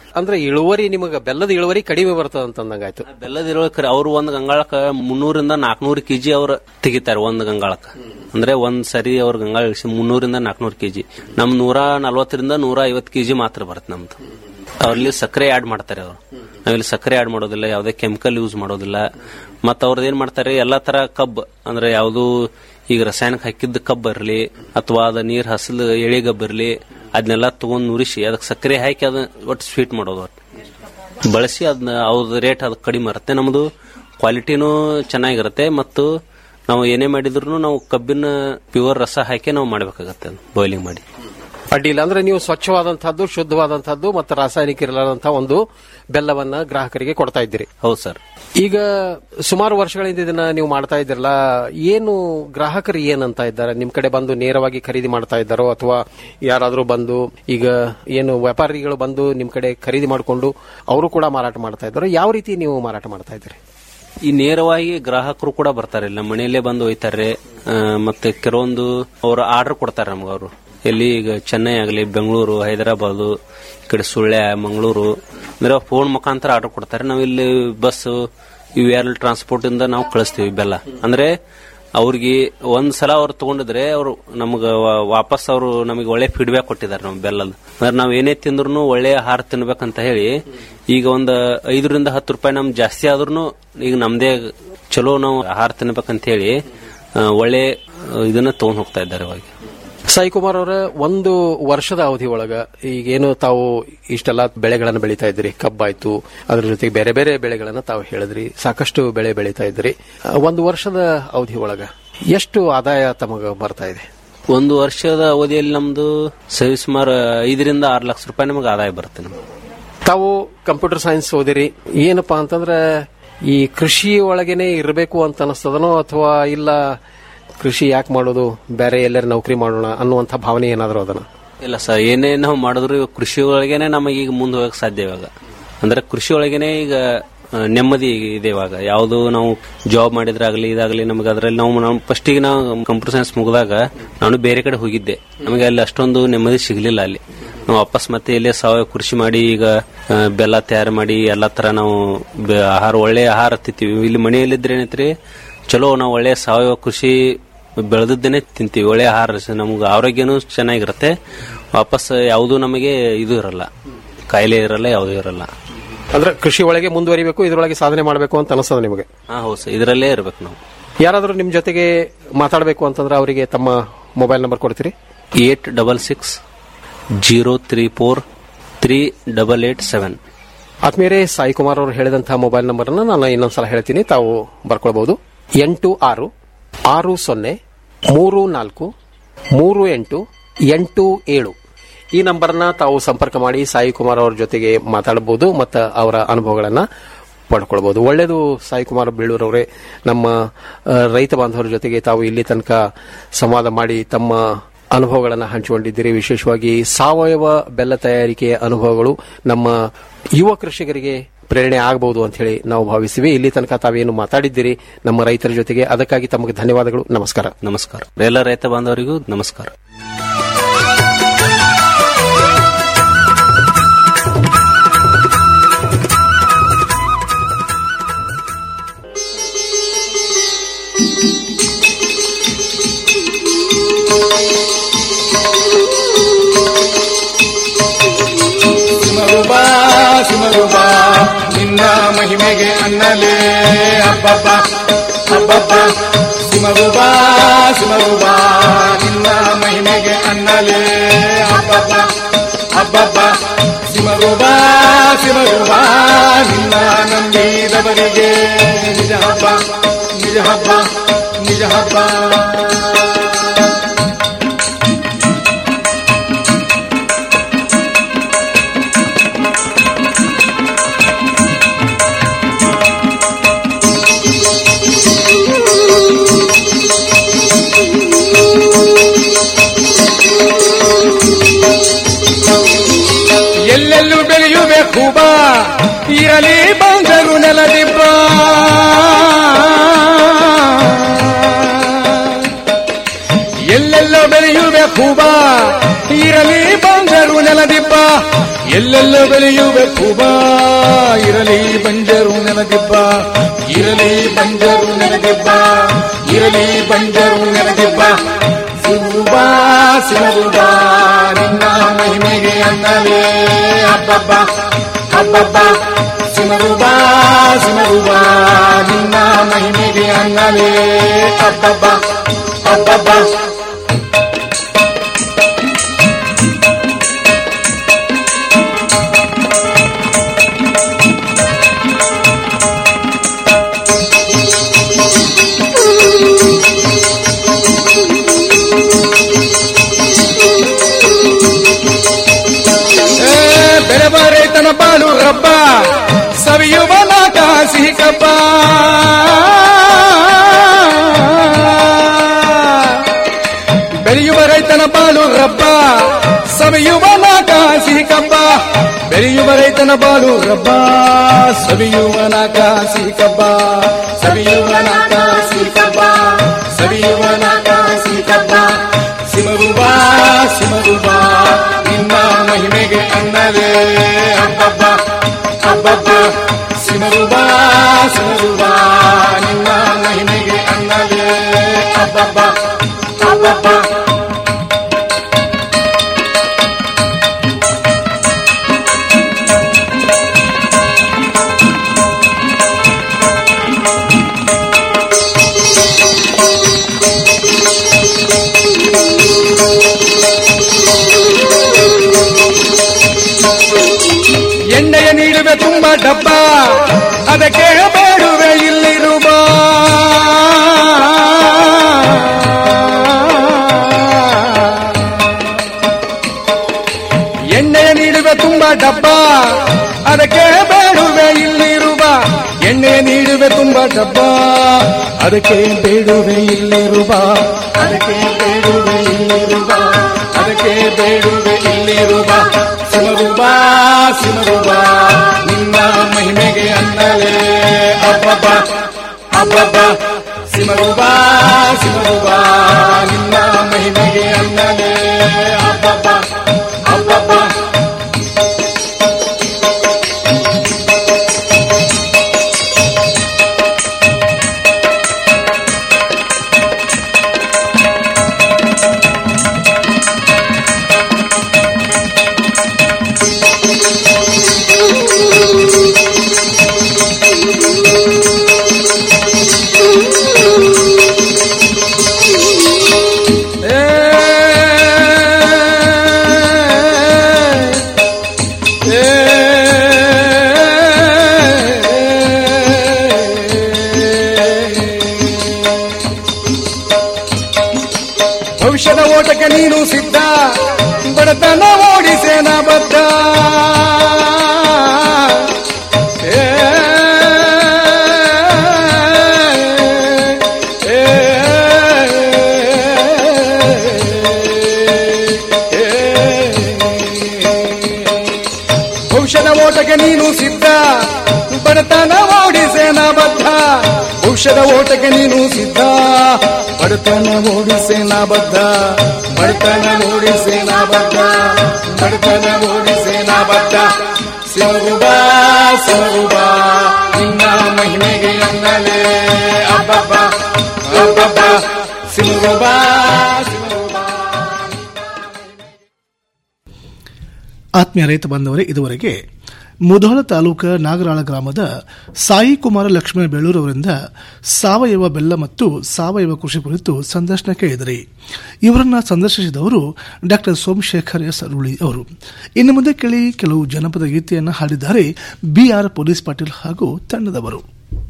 ಅಂದ್ರೆ ಇಳುವರಿ ನಿಮಗೆ ಬೆಲ್ಲದ ಇಳುವರಿ ಕಡಿಮೆ ಬರ್ತದ ಅಂತಂದಂಗಾಯ್ತು ಬೆಲ್ಲದ ಇಳುವರಿ ಕರೆ ಅವ್ರು ಒಂದ್ ಗಂಗಾಳಕ್ಕ ಮುನ್ನೂರಿಂದ ನಾಲ್ಕನೂರು ಕೆಜಿ ಅವ್ರ ತೆಗಿತಾರೆ ಒಂದ್ ಗಂಗಾಳಕ್ಕ ಅಂದ್ರೆ ಒಂದ್ ಸರಿ ಅವ್ರ ಗಂಗಾಳ ಇಳಿಸಿ ಮುನ್ನೂರಿಂದ ನಾಲ್ಕನೂರು ಕೆಜಿ ನಮ್ ನೂರ ನಲ್ವತ್ತರಿಂದ ನೂರ ಐವತ್ತು ಕೆಜಿ ಮಾತ್ರ ಬರುತ್ತೆ ನಮ್ದು ಅವ್ರಲ್ಲಿ ಸಕ್ಕರೆ ಆಡ್ ಮಾಡ್ತಾರೆ ಅವರು ನಾವಿಲ್ಲಿ ಸಕ್ಕರೆ ಆಡ್ ಮಾಡೋದಿಲ್ಲ ಯಾವುದೇ ಕೆಮಿಕಲ್ ಯೂಸ್ ಮಾಡೋದಿಲ್ಲ ಮತ್ತ ಅವ್ರದ್ದು ಏನ್ ಮಾಡ್ತಾರೆ ಎಲ್ಲಾ ತರ ಕಬ್ಬ್ ಅಂದ್ರೆ ಯಾವುದು ಈಗ ರಸಾಯನಿಕ ಹಾಕಿದ್ದ ಕಬ್ಬ್ ಇರಲಿ ಅಥವಾ ಅದ ನೀರ್ ಹಸಲ್ ಎಳೆ ಗಬ್ಬ ಇರಲಿ ಅದನ್ನೆಲ್ಲ ತಗೊಂಡ್ ನುರಿಸಿ ಅದಕ್ಕೆ ಸಕ್ಕರೆ ಹಾಕಿ ಅದನ್ನ ಒಟ್ಟು ಸ್ವೀಟ್ ಮಾಡೋದು ಒಟ್ಟು ಬಳಸಿ ಅದನ್ನ ಅವ್ರದ್ದು ರೇಟ್ ಅದು ಕಡಿಮೆ ಇರುತ್ತೆ ನಮ್ದು ಕ್ವಾಲಿಟಿನೂ ಚೆನ್ನಾಗಿರುತ್ತೆ ಮತ್ತು ನಾವು ಏನೇ ಮಾಡಿದ್ರು ನಾವು ಕಬ್ಬಿನ ಪ್ಯೂರ್ ರಸ ಹಾಕಿ ನಾವು ಮಾಡಬೇಕಾಗತ್ತೆ ಬಾಯ್ಲಿಂಗ್ ಮಾಡಿ ಅಡ್ಡಿಲ್ಲ ಅಂದ್ರೆ ನೀವು ಸ್ವಚ್ಛವಾದಂತಹದ್ದು ಶುದ್ಧವಾದಂತಹದ್ದು ಮತ್ತು ರಾಸಾಯನಿಕ ಇರಲಾರಂತಹ ಒಂದು ಬೆಲ್ಲವನ್ನ ಗ್ರಾಹಕರಿಗೆ ಕೊಡ್ತಾ ಇದ್ದೀರಿ ಹೌದು ಸರ್ ಈಗ ಸುಮಾರು ವರ್ಷಗಳಿಂದ ಇದನ್ನ ನೀವು ಮಾಡ್ತಾ ಇದ್ದೀರಲ್ಲ ಏನು ಗ್ರಾಹಕರು ಏನಂತ ಇದ್ದಾರೆ ನಿಮ್ ಕಡೆ ಬಂದು ನೇರವಾಗಿ ಖರೀದಿ ಮಾಡ್ತಾ ಇದ್ದಾರೋ ಅಥವಾ ಯಾರಾದ್ರೂ ಬಂದು ಈಗ ಏನು ವ್ಯಾಪಾರಿಗಳು ಬಂದು ನಿಮ್ ಕಡೆ ಖರೀದಿ ಮಾಡಿಕೊಂಡು ಅವರು ಕೂಡ ಮಾರಾಟ ಮಾಡ್ತಾ ಇದ್ದಾರೋ ಯಾವ ರೀತಿ ನೀವು ಮಾರಾಟ ಮಾಡ್ತಾ ಇದ್ದೀರಿ ಈ ನೇರವಾಗಿ ಗ್ರಾಹಕರು ಕೂಡ ಬರ್ತಾರೆ ಇಲ್ಲ ಮನೆಯಲ್ಲೇ ಬಂದು ಒಯ್ತಾರೆ ಆ, ಮತ್ತೆ ಕೆಲವೊಂದು ಅವರು ಆರ್ಡರ್ ಕೊಡ್ತಾರೆ ನಮ್ಗೆ ಅವರು ಎಲ್ಲಿ ಈಗ ಚೆನ್ನೈ ಆಗಲಿ ಬೆಂಗಳೂರು ಹೈದರಾಬಾದು ಈ ಕಡೆ ಸುಳ್ಯ ಮಂಗಳೂರು ಅಂದ್ರೆ ಫೋನ್ ಮುಖಾಂತರ ಆರ್ಡರ್ ಕೊಡ್ತಾರೆ ನಾವು ಇಲ್ಲಿ ಬಸ್ ಇವು ಏರ್ ಟ್ರಾನ್ಸ್ಪೋರ್ಟ್ ಇಂದ ನಾವು ಕಳಿಸ್ತೀವಿ ಬೆಲ್ಲ ಅಂದ್ರೆ ಅವ್ರಿಗೆ ಒಂದ್ ಸಲ ಅವ್ರು ತಗೊಂಡಿದ್ರೆ ಅವರು ನಮ್ಗ ವಾ- ವಾಪಸ್ ಅವರು ನಮಗೆ ಒಳ್ಳೆ ಫೀಡ್ಬ್ಯಾಕ್ ಕೊಟ್ಟಿದ್ದಾರೆ ನಮ್ ಬೆಲ್ಲದ ಅಂದ್ರೆ ನಾವ್ ಏನೇ ತಿಂದ್ರು ಒಳ್ಳೆ ಆಹಾರ ತಿನ್ಬೇಕಂತ ಹೇಳಿ ಈಗ ಒಂದ್ ಐದರಿಂದ ಹತ್ತು ರೂಪಾಯಿ ನಮ್ ಜಾಸ್ತಿ ಆದ್ರೂ ಈಗ ನಮ್ದೇ ಚಲೋ ನಾವು ಆಹಾರ ತಿನ್ಬೇಕಂತ ಹೇಳಿ ಆ, ಒಳ್ಳೆ ಆ, ಇದನ್ನ ತಗೊಂಡ್ ಹೋಗ್ತಾ ಇದ್ದಾರೆ ಇವಾಗ ಸಾಯಿ ಕುಮಾರ್ ಅವರ ಒಂದು ವರ್ಷದ ಅವಧಿ ಒಳಗ ಈಗೇನು ತಾವು ಇಷ್ಟೆಲ್ಲ ಬೆಳೆಗಳನ್ನು ಬೆಳೀತಾ ಇದ್ರಿ ಕಬ್ಬಾಯ್ತು ಅದ್ರ ಜೊತೆಗೆ ಬೇರೆ ಬೇರೆ ಬೆಳೆಗಳನ್ನ ತಾವು ಹೇಳಿದ್ರಿ ಸಾಕಷ್ಟು ಬೆಳೆ ಬೆಳೀತಾ ಇದ್ರಿ ಆ, ಒಂದು ವರ್ಷದ ಅವಧಿ ಒಳಗ ಎಷ್ಟು ಆದಾಯ ತಮಗ ಬರ್ತಾ ಇದೆ ಒಂದು ವರ್ಷದ ಅವಧಿಯಲ್ಲಿ ನಮ್ದು ಸರಿ ಸುಮಾರು ಐದರಿಂದ ಆರು ಲಕ್ಷ ರೂಪಾಯಿ ನಮಗೆ ಆದಾಯ ಬರುತ್ತೆ ನಮ್ಗೆ ತಾವು ಕಂಪ್ಯೂಟರ್ ಸೈನ್ಸ್ ಓದಿರಿ ಏನಪ್ಪಾ ಅಂತಂದ್ರೆ ಈ ಕೃಷಿ ಒಳಗೇನೆ ಇರಬೇಕು ಅಂತ ಅನಿಸ್ತದನೋ ಅಥವಾ ಇಲ್ಲ ಕೃಷಿ ಯಾಕೆ ಮಾಡೋದು ಬೇರೆ ಎಲ್ಲರ ನೌಕರಿ ಮಾಡೋಣ ಅನ್ನುವಂಥ ಭಾವನೆ ಏನಾದರೂ ಅದನ್ನ ಇಲ್ಲ ಸರ್ ಏನೇ ನಾವು ಮಾಡಿದ್ರು ಇವಾಗ ಕೃಷಿ ಒಳಗೇನೆ ನಮಗೆ ಈಗ ಮುಂದೆ ಹೋಗಕ್ ಸಾಧ್ಯ ಇವಾಗ ಅಂದ್ರೆ ಕೃಷಿ ಒಳಗೇನೆ ಈಗ ಆ, ನೆಮ್ಮದಿ ಇದೆ ಇವಾಗ ಯಾವುದು ನಾವು ಜಾಬ್ ಮಾಡಿದ್ರಾಗ್ಲಿ ಇದಾಗ್ಲಿ ನಮಗೆ ಅದರಲ್ಲಿ ನಾವು ನಾವು ಫಸ್ಟಿಗೆ ನಾವು ಕಂಪ್ಯೂಟರ್ ಸೈನ್ಸ್ ಮುಗಿದಾಗ ನಾನು ಬೇರೆ ಕಡೆ ಹೋಗಿದ್ದೆ ನಮಗೆ ಅಲ್ಲಿ ಅಷ್ಟೊಂದು ನೆಮ್ಮದಿ ಸಿಗ್ಲಿಲ್ಲ ಅಲ್ಲಿ ನಾವು ವಾಪಸ್ ಮತ್ತೆ ಇಲ್ಲೇ ಸಾವಯವ ಕೃಷಿ ಮಾಡಿ ಈಗ ಆ, ಬೆಲ್ಲ ತಯಾರು ಮಾಡಿ ಎಲ್ಲಾ ತರ ನಾವು ಬೆ- ಆಹಾರ ಒಳ್ಳೆ ಆಹಾರ ತಿಂತೀವಿ ಇಲ್ಲಿ ಮನೆಯಲ್ಲಿದ್ರೆ ಏನೈತ್ರಿ ಚಲೋ ನಾವು ಒಳ್ಳೆ ಸಾವಯವ ಕೃಷಿ ಬೆಳೆದದ್ದೇನೆ ತಿಂತೀವಿ ಒಳ್ಳೆ ಆಹಾರ ಸ- ನಮ್ಗೆ ಆರೋಗ್ಯನೂ ಚೆನ್ನಾಗಿರುತ್ತೆ ವಾಪಸ್ ಯಾವುದೂ ನಮಗೆ ಇದು ಇರಲ್ಲ ಕಾಯಿಲೆ ಇರಲ್ಲ ಯಾವುದೂ ಇರಲ್ಲ ಅಂದ್ರೆ ಕೃಷಿ ಒಳಗೆ ಮುಂದುವರಿಬೇಕು ಇದರೊಳಗೆ ಸಾಧನೆ ಮಾಡಬೇಕು ಅಂತ ಅನಿಸ್ತದ ನಿಮಗೆ ಹಾ ಹೌದು ಸರ್ ಇದರಲ್ಲೇ ಇರ್ಬೇಕು ನಾವು ಯಾರಾದರೂ ನಿಮ್ಮ ಜೊತೆಗೆ ಮಾತಾಡಬೇಕು ಅಂತಂದ್ರೆ ಅವರಿಗೆ ತಮ್ಮ ಮೊಬೈಲ್ ನಂಬರ್ ಕೊಡ್ತೀರಿ eight double six zero three four three double eight seven ಆತ್ಮೀಯರೇ ಸಾಯಿ ಕುಮಾರ್ ಅವರು ಹೇಳಿದಂತಹ ಮೊಬೈಲ್ ನಂಬರ್ ಅನ್ನ ನಾನು ಇನ್ನೊಂದ್ಸಲ ಹೇಳ್ತೀನಿ ತಾವು ಬರ್ಕೊಳ್ಬಹುದು ಎಂಟು ಆರು ಆರು ಸೊನ್ನೆ ಮೂರು ನಾಲ್ಕು ಮೂರು ಎಂಟು ಎಂಟು ಏಳು ಈ ನಂಬರ್ನ ತಾವು ಸಂಪರ್ಕ ಮಾಡಿ ಸಾಯಿ ಕುಮಾರ್ ಅವ್ರ ಜೊತೆಗೆ ಮಾತಾಡಬಹುದು ಮತ್ತು ಅವರ ಅನುಭವಗಳನ್ನ ಪಡ್ಕೊಳ್ಬಹುದು ಒಳ್ಳೆಯದು ಸಾಯಿ ಕುಮಾರ್ ಬೀಳೂರವರೇ ನಮ್ಮ ಆ, ರೈತ ಬಾಂಧವರ ಜೊತೆಗೆ ತಾವು ಇಲ್ಲಿ ತನಕ ಸಂವಾದ ಮಾಡಿ ತಮ್ಮ ಅನುಭವಗಳನ್ನು ಹಂಚಿಕೊಂಡಿದ್ದೀರಿ ವಿಶೇಷವಾಗಿ ಸಾವಯವ ಬೆಲ್ಲ ತಯಾರಿಕೆಯ ಅನುಭವಗಳು ನಮ್ಮ ಯುವ ಕೃಷಿಕರಿಗೆ ಪ್ರೇರಣೆ ಆಗಬಹುದು ಅಂತ ಹೇಳಿ ನಾವು ಭಾವಿಸ್ತೀವಿ ಇಲ್ಲಿ ತನಕ ತಾವೇನು ಮಾತಾಡಿದ್ದೀರಿ ನಮ್ಮ ರೈತರ ಜೊತೆಗೆ ಅದಕ್ಕಾಗಿ ತಮಗೆ ಧನ್ಯವಾದಗಳು ನಮಸ್ಕಾರ ನಮಸ್ಕಾರ ಎಲ್ಲ ರೈತ ಬಾಂಧವರಿಗೂ ನಮಸ್ಕಾರ ಸಿಮರುಬಾ ಸಿಮರುಬಾ ನಿನ್ನ ಮಹಿಮೆಗೆ ಅನ್ನಲೇ ಹಬ್ಬಬ್ಬ ಹಬ್ಬಬ್ಬ ಸಿಮರುಬಾ ಸಿಮರುಬಾ ನಿನ್ನ ಮಹಿಮೆಗೆ ಅನ್ನಲೇ ಹಬ್ಬಬ್ಬ ಹಬ್ಬಬ್ಬ ಸಿಮರುಬಾ ಸಿಮರುಬಾ ನಿನ್ನ ನಂಬಿದವರಿಗೆ ನಿಜ ಹಬ್ಬ ನಿಜ ಹಬ್ಬ ನಿಜ ಹಬ್ಬ ಎಲ್ಲೆಲ್ಲೂ ಬೆಳೆಯುವೆ ಹೂಬ ಇರಲಿ ಬಂದರು ನೆಲದಿಬ್ಬ ಎಲ್ಲೆಲ್ಲೋ ಬೆಳೆಯುವೆ ಹೂಬ ಇರಲಿ ಬಂದರು ನೆಲದಿಬ್ಬ ಎಲ್ಲೆಲ್ಲ ಬೆಳೆಯುವೆ ಕೂಬ ಇರಲಿ ಬಂಜರು ನೆನದಿಬ್ಬ ಇರಲಿ ಬಂಜರು ನೆನದಿಬ್ಬ ಇರಲಿ ಬಂಜರು ನೆನದಿಬ್ಬ ಸಿಗುವ ಸಿಗುವ ನಿನ್ನ ಮಹಿಮೆಗೆ ಅನ್ನಲೇ ಹಬ್ಬಬ್ಬ ಹಬ್ಬಬ್ಬ ಸಿಮರುವ ಸಿಮರುವ ನಿನ್ನ ಮಹಿಮೆಗೆ ಅನ್ನಲೇ ಹಬ್ಬಬ್ಬ ಹಬ್ಬಬ್ಬ ಏ, ಬೆಳೆವ ರೈತನ ಬಾಳು ರಬ್ಬ ಸವಿಯುವ ನಾಟ ಸಿಹಿ ಕಬ್ಬ ಬೆಳೆಯುವ ರೈತನ ಬಾಳು ರಬ್ಬ ಸವಿಯುವ ನಾಟ ಸಿಹಿ ಕಬ್ಬ ಬೆಳೆಯುವ ರೈತನ ಬಾಳು ರಬ್ಬ ಸವಿಯುವ ನಾಟ ಸಿಹಿ ಕಬ್ಬ ಸವಿಯುವ ನಾಟ ಸಿಹಿ ಕಬ್ಬ ಸವಿಯುವ ನಾಟ ಸಿಹಿ ಕಬ್ಬ ಸಿಮಗುವ ಸಿಮಗುವ ನಿನ್ನ ಮಹಿಮೆಗೆ ಅನ್ನಲೇ ಹಬ್ಬಬ್ಬ ಹಬ್ಬಬ್ಬ ಸಿಮಗುವ ಸಿಮಗುವ ನಿನ್ನ ಮಹಿಮೆಗೆ ಅನ್ನಲೇ ಹಬ್ಬಬ್ಬ ಹಬ್ಬಬ್ಬ ಎಣ್ಣೆಯ ನೀಡುವೆ ತುಂಬ ಡಬ್ಬ ಅದಕ್ಕೆ ಬೇಡುವೆ ಇಲ್ಲಿರುವ ಎಣ್ಣೆಯ ನೀಡುವೆ ತುಂಬ ಡಬ್ಬ ಅದಕ್ಕೆ ಬೇಡುವೆ ಇಲ್ಲಿರುವ ಎಣ್ಣೆಯ ನೀಡುವೆ ತುಂಬ ಡಬ್ಬ ಅದಕ್ಕೆ ಬೇಡುವೆ ಇಲ್ಲಿರುವ ಅದಕ್ಕೆ ಬೇಡುವೆ ಇಲ್ಲಿರುವ ಅದಕ್ಕೆ ಬೇಡುವೆ ಇಲ್ಲಿರುವ ಸಿಮರುವ ಸಿಮರುವ ನಿನ್ನ ಮಹಿಮೆಗೆ ಅನ್ನಲೇ ಹಬ್ಬಬ್ಬ ಹಬ್ಬಬ್ಬ ಸಿಮರುವ ಸಿಮರುವ ನಿನ್ನ ಮಹಿಮೆಗೆ ಅನ್ನಲೇ ಹಬ್ಬಬ್ಬ ಹಬ್ಬಬ್ಬ ಭವಿಷ್ಯದ ಓಟಕ್ಕೆ ನೀನು ಸಿದ್ಧ ಬಡತನ ಓಡಿಸೇನ ಬದ್ಧ ಏ, ಏ, ಏ, ಭವಿಷ್ಯದ ಓಟಕ್ಕೆ ನೀನು ಸಿದ್ಧ ಬಡತನ ಓಡಿಸೇನ ಬದ್ಧ ಭವಿಷ್ಯದ ಓಟಕ್ಕೆ ನೀನು ಸಿದ್ಧ ಬಡತನ ಓಡಿಸೇನ ಬದ್ಧ ಬಡತನ ಓಡಿಸೇನ ಬದ್ಧ ಬಡತನ ಓಡಿಸೇನ ಬದ್ಧ ಸಿಮಗುಬ ಸಿಮಗುಬ ನಿನ್ನ ಮಹಿಮೆಗೆ ಅನ್ನಲೇ ಅಬ್ಬಬ್ಬ ಅಬ್ಬಬ್ಬ ಸಿಮಗುಬ ಆತ್ಮೀಯ ರೈತ ಬಾಂಧವರೇ ಇದುವರೆಗೆ ಮುಧೋಳ ತಾಲೂಕ ನಾಗರಾಳ ಗ್ರಾಮದ ಸಾಯಿ ಕುಮಾರ ಲಕ್ಷ್ಮಣ ಬೇಳೂರ್ ಅವರಿಂದ ಸಾವಯವ ಬೆಲ್ಲ ಮತ್ತು ಸಾವಯವ ಕೃಷಿ ಕುರಿತು ಸಂದರ್ಶನ ಕೇಳಿದರೆ ಇವರನ್ನ ಸಂದರ್ಶಿಸಿದವರು ಡಾಕ್ಟರ್ ಸೋಮಶೇಖರ್ ಎಸ್ ಅರುಳಿ ಅವರು ಇನ್ನು ಮುಂದೆ ಕೇಳಿ ಕೆಲವು ಜನಪದ ಗೀತೆಯನ್ನು ಹಾಡಿದ್ದಾರೆ ಬಿಆರ್ ಪೊಲೀಸ್ ಪಾಟೀಲ್ ಹಾಗೂ ತಂಡದವರು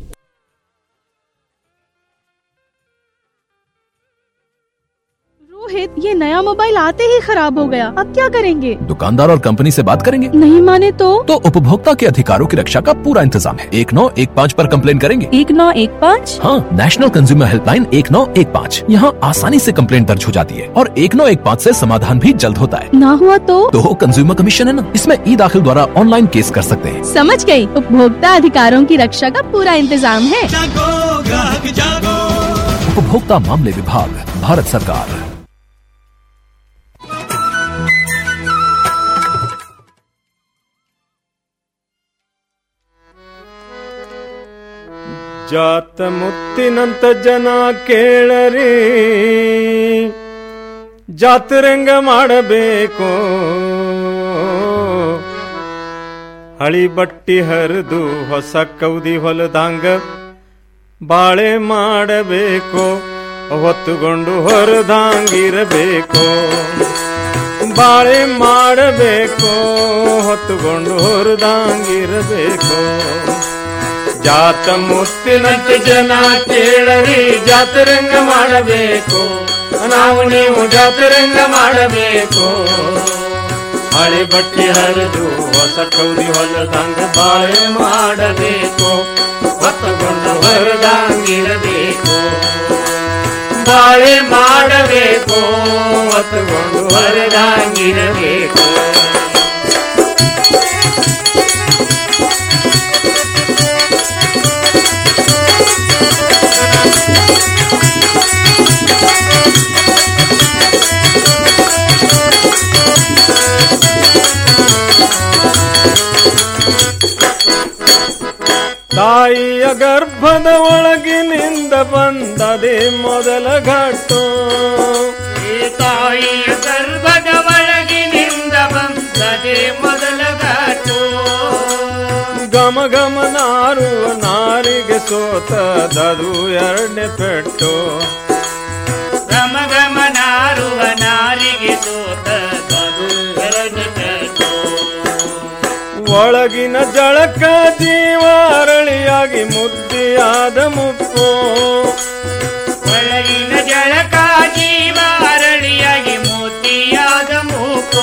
रोहित ये नया मोबाइल आते ही खराब हो गया अब क्या करेंगे दुकानदार और कंपनी से बात करेंगे नहीं माने तो तो उपभोक्ता के अधिकारों की रक्षा का पूरा इंतजाम है एक नौ एक पाँच पर कंप्लेन करेंगे एक नौ एक पाँच हाँ नेशनल कंज्यूमर हेल्पलाइन एक नौ एक पाँच यहाँ आसानी से कंप्लेन दर्ज हो जाती है और एक नौ एक पाँच ऐसी समाधान भी जल्द होता है ना हुआ तो तो कंज्यूमर कमीशन है ना इसमें ई दाखिल द्वारा ऑनलाइन केस कर सकते हैं समझ गई उपभोक्ता अधिकारों की रक्षा का पूरा इंतजाम है उपभोक्ता मामले विभाग भारत सरकार ಜಾತ ಮುತ್ತಿನಂತ ಜನ ಕೇಳರಿ ಜಾತ್ರಂಗ ಮಾಡಬೇಕು ಹಳಿ ಬಟ್ಟಿ ಹರಿದು ಹೊಸ ಕೌದಿ ಹೊಲದಂಗ ಬಾಳೆ ಮಾಡಬೇಕು ಹೊತ್ತುಕೊಂಡು ಹೊರದಂಗಿರಬೇಕು ಬಾಳೆ ಮಾಡಬೇಕು ಹೊತ್ತುಕೊಂಡು ಹೊರದಂಗಿರಬೇಕು ಜಾತ ಮುತ್ತಿನಂತೆ ಜನ ಕೇಳರಿ ಜಾತರಂಗ ಮಾಡಬೇಕು ನಾವು ನೀವು ಜಾತರಂಗ ಮಾಡಬೇಕು ಹಳೆ ಬಟ್ಟೆ ಹರಿದು ಹೊಸ ಕೌದಿ ಹೊಲದಂಗ ಬಾಳೆ ಮಾಡಬೇಕು ಹೊತ್ತುಕೊಂಡು ಹೊರದಂಗಿರಬೇಕು ಬಾಳೆ ಮಾಡಬೇಕು ಹೊತ್ತುಕೊಂಡು ಹೊರದಂಗಿರಬೇಕು ತಾಯಿಯ ಗರ್ಭದ ಒಳಗಿನಿಂದ ಬಂದದೆ ಮೊದಲ ಘಟ್ಟು ತಾಯಿಯ ಗರ್ಭದ ಒಳಗಿನಿಂದ ಬಂದದೆ ಮೊದಲ ಘಾಟು ಗಮ ಗಮ ನಾರುವ ನಾರಿಗೆ ಸೋತದದು ಎರಡನೇ ಪೆಟ್ಟು ಗಮ ಗಮ ನಾರುವ ನಾರಿಗೆ ಸೋತ ಎರಡು ಪೆಟ್ಟು ಒಳಗಿನ ಜಳಕ ಜೀವ ಅರಳಿಯಾಗಿ ಮುದ್ದಿಯಾದ ಮುಪ್ಪು ಒಳಗಿನ ಜಳಕ ಜೀವ ಅರಳಿಯಾಗಿ ಮೋತಿಯಾದ ಮೂಕೋ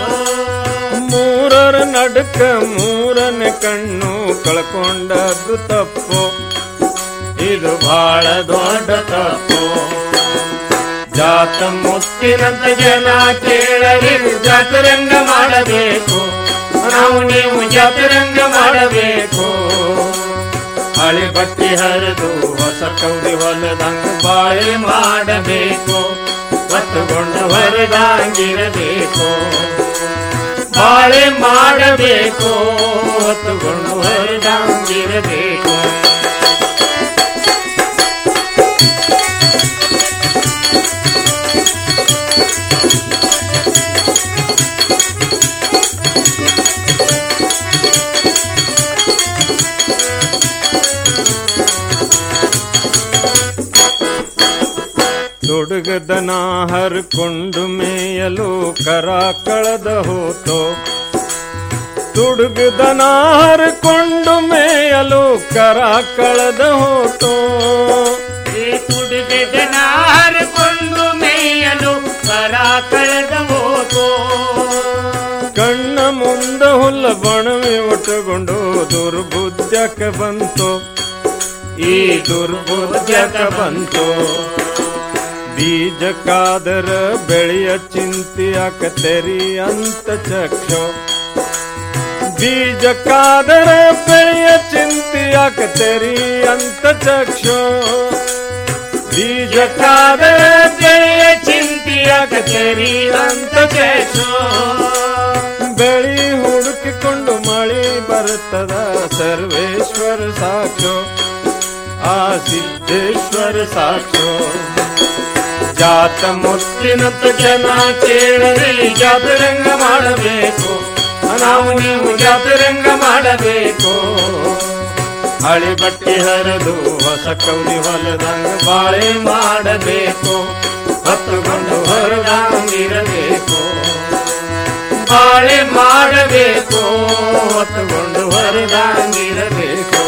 ಮೂರರ ನಡುಕ ಮೂರನೇ ಕಣ್ಣು ಕಳ್ಕೊಂಡದ್ದು ತಪ್ಪು ಇದು ಬಹಳ ದೊಡ್ಡ ತಪ್ಪು ಜಾತ ಮುತ್ತಿನಂತ ಜನ ಕೇಳರಿ ಜಾತರಂಗ ಮಾಡಬೇಕು ನಾವು ನೀವು ಜಾತರಂಗ ಮಾಡಬೇಕು ಹಳೆ ಬಟ್ಟೆ ಹರಿದು ಹೊಸ ಕೌದಿ ಹೊಲದಂಗ ಬಾಳೆ ಮಾಡಬೇಕು ಹೊತ್ತುಕೊಂಡು ಹೊರದಂಗಿರಬೇಕು ಬಾಳೆ ಮಾಡಬೇಕು ಹೊತ್ತುಕೊಂಡು ಹೊರದಂಗಿರಬೇಕು ತೊಡಗದನ ಹರ್ಕೊಂಡು ಮೇಯಲು ಕರ ಕಳೆದ ಹೋತೋ ತುಡುಗದನ ಹರ್ಕೊಂಡು ಮೇಯಲು ಕರ ಕಳೆದ ಹೋತೋ ತುಡುಗದನ ಹರ್ಕೊಂಡು ಮೇಯಲು ಕರ ಕಳೆದ ಹೋತೋ ಕಣ್ಣ ಮುಂದ ಹುಲ್ಲ ಬಣವೆ ಒಟ್ಟುಕೊಂಡು ದುರ್ಬುದ್ಧಕ್ಕೆ ಬಂತು ಈ ದುರ್ಬುದ್ಧಕ್ಕೆ ಬಂತು ಬೀಜ ಕಾದರ ಬೆಳೆಯ ಚಿಂತೆಯಾಕ ತೆರಿ ಅಂತ ಚಕ್ಷು ಬೀಜ ಕಾದರ ಬೆಳೆಯ ಚಿಂತೆಯಾಕ ತೆರಿ ಅಂತ ಚಕ್ಷು ಬೀಜ ಕಾದರ ಬೆಳೆಯ ಚಿಂತೆಯಾಕ ತೆರಿ ಅಂತ ಚಕ್ಷು ಬೆಳಿ ಹುಡುಕಿಕೊಂಡು ಮಳಿ ಬರುತ್ತದ ಸರ್ವೇಶ್ವರ ಸಾಕ್ಷು ಆ ಸಿದ್ದೇಶ್ವರ ಸಾಕ್ಷು ಜಾತ ಮುತ್ತಿನಂತ ಜನ ಕೇಳಲಿ ಜಾತರಂಗ ಮಾಡಬೇಕು ನಾವು ನೀವು ಜಾತರಂಗ ಮಾಡಬೇಕು ಹಳೆ ಬಟ್ಟೆ ಹರಿದು ಹೊಸ ಕೌದಿ ಹೊಲದಂಗ ಬಾಳೆ ಮಾಡಬೇಕು ಹೊತ್ತುಕೊಂಡು ಹೊರದಂಗಿರಬೇಕು ಬಾಳೆ ಮಾಡಬೇಕು ಹೊತ್ತುಕೊಂಡು ಹೊರದಂಗಿರಬೇಕು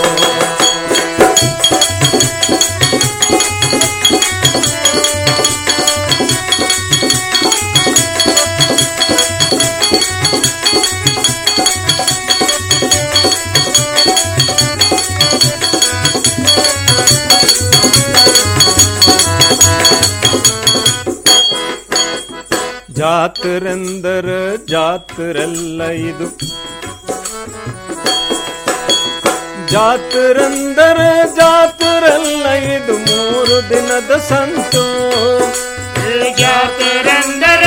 ಜಾತರೆಂದರ ಜಾತರೆಲ್ಲ ಇದು ಜಾತರೆಂದರ ಜಾತರೆಲ್ಲ ಇದು ಮೂರು ದಿನದ ಸಂತು ಜಾತರೆಂದರ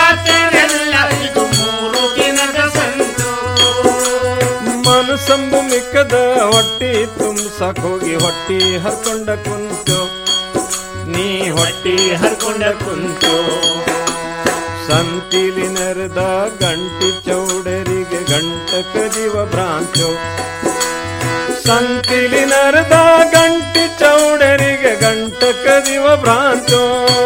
ಜಾತರೆಲ್ಲ ಇದು ಮೂರು ದಿನದ ಸಂತು ಮನಸ್ಸಂಬು ಬಿಕ್ಕದ ಹೊಟ್ಟಿ ತುಂಬಸಕ್ ಹೋಗಿ ಹೊಟ್ಟಿ ಹರ್ಕೊಂಡ ಕುಂತು ನೀ ಹೊಟ್ಟಿ ಹರ್ಕೊಂಡ ಕುಂತು ಸಂತಿಲಿ ನೆರೆದ ಗಂಟಿ ಚೌಡರಿಗೆ ಗಂಟಕ ಜೀವ ಭ್ರಾಂತು ಸಂತಿಲಿ ನೆರೆದ ಗಂಟಿ ಚೌಡರಿಗೆ ಗಂಟಕ ಜೀವ ಭ್ರಾಂತು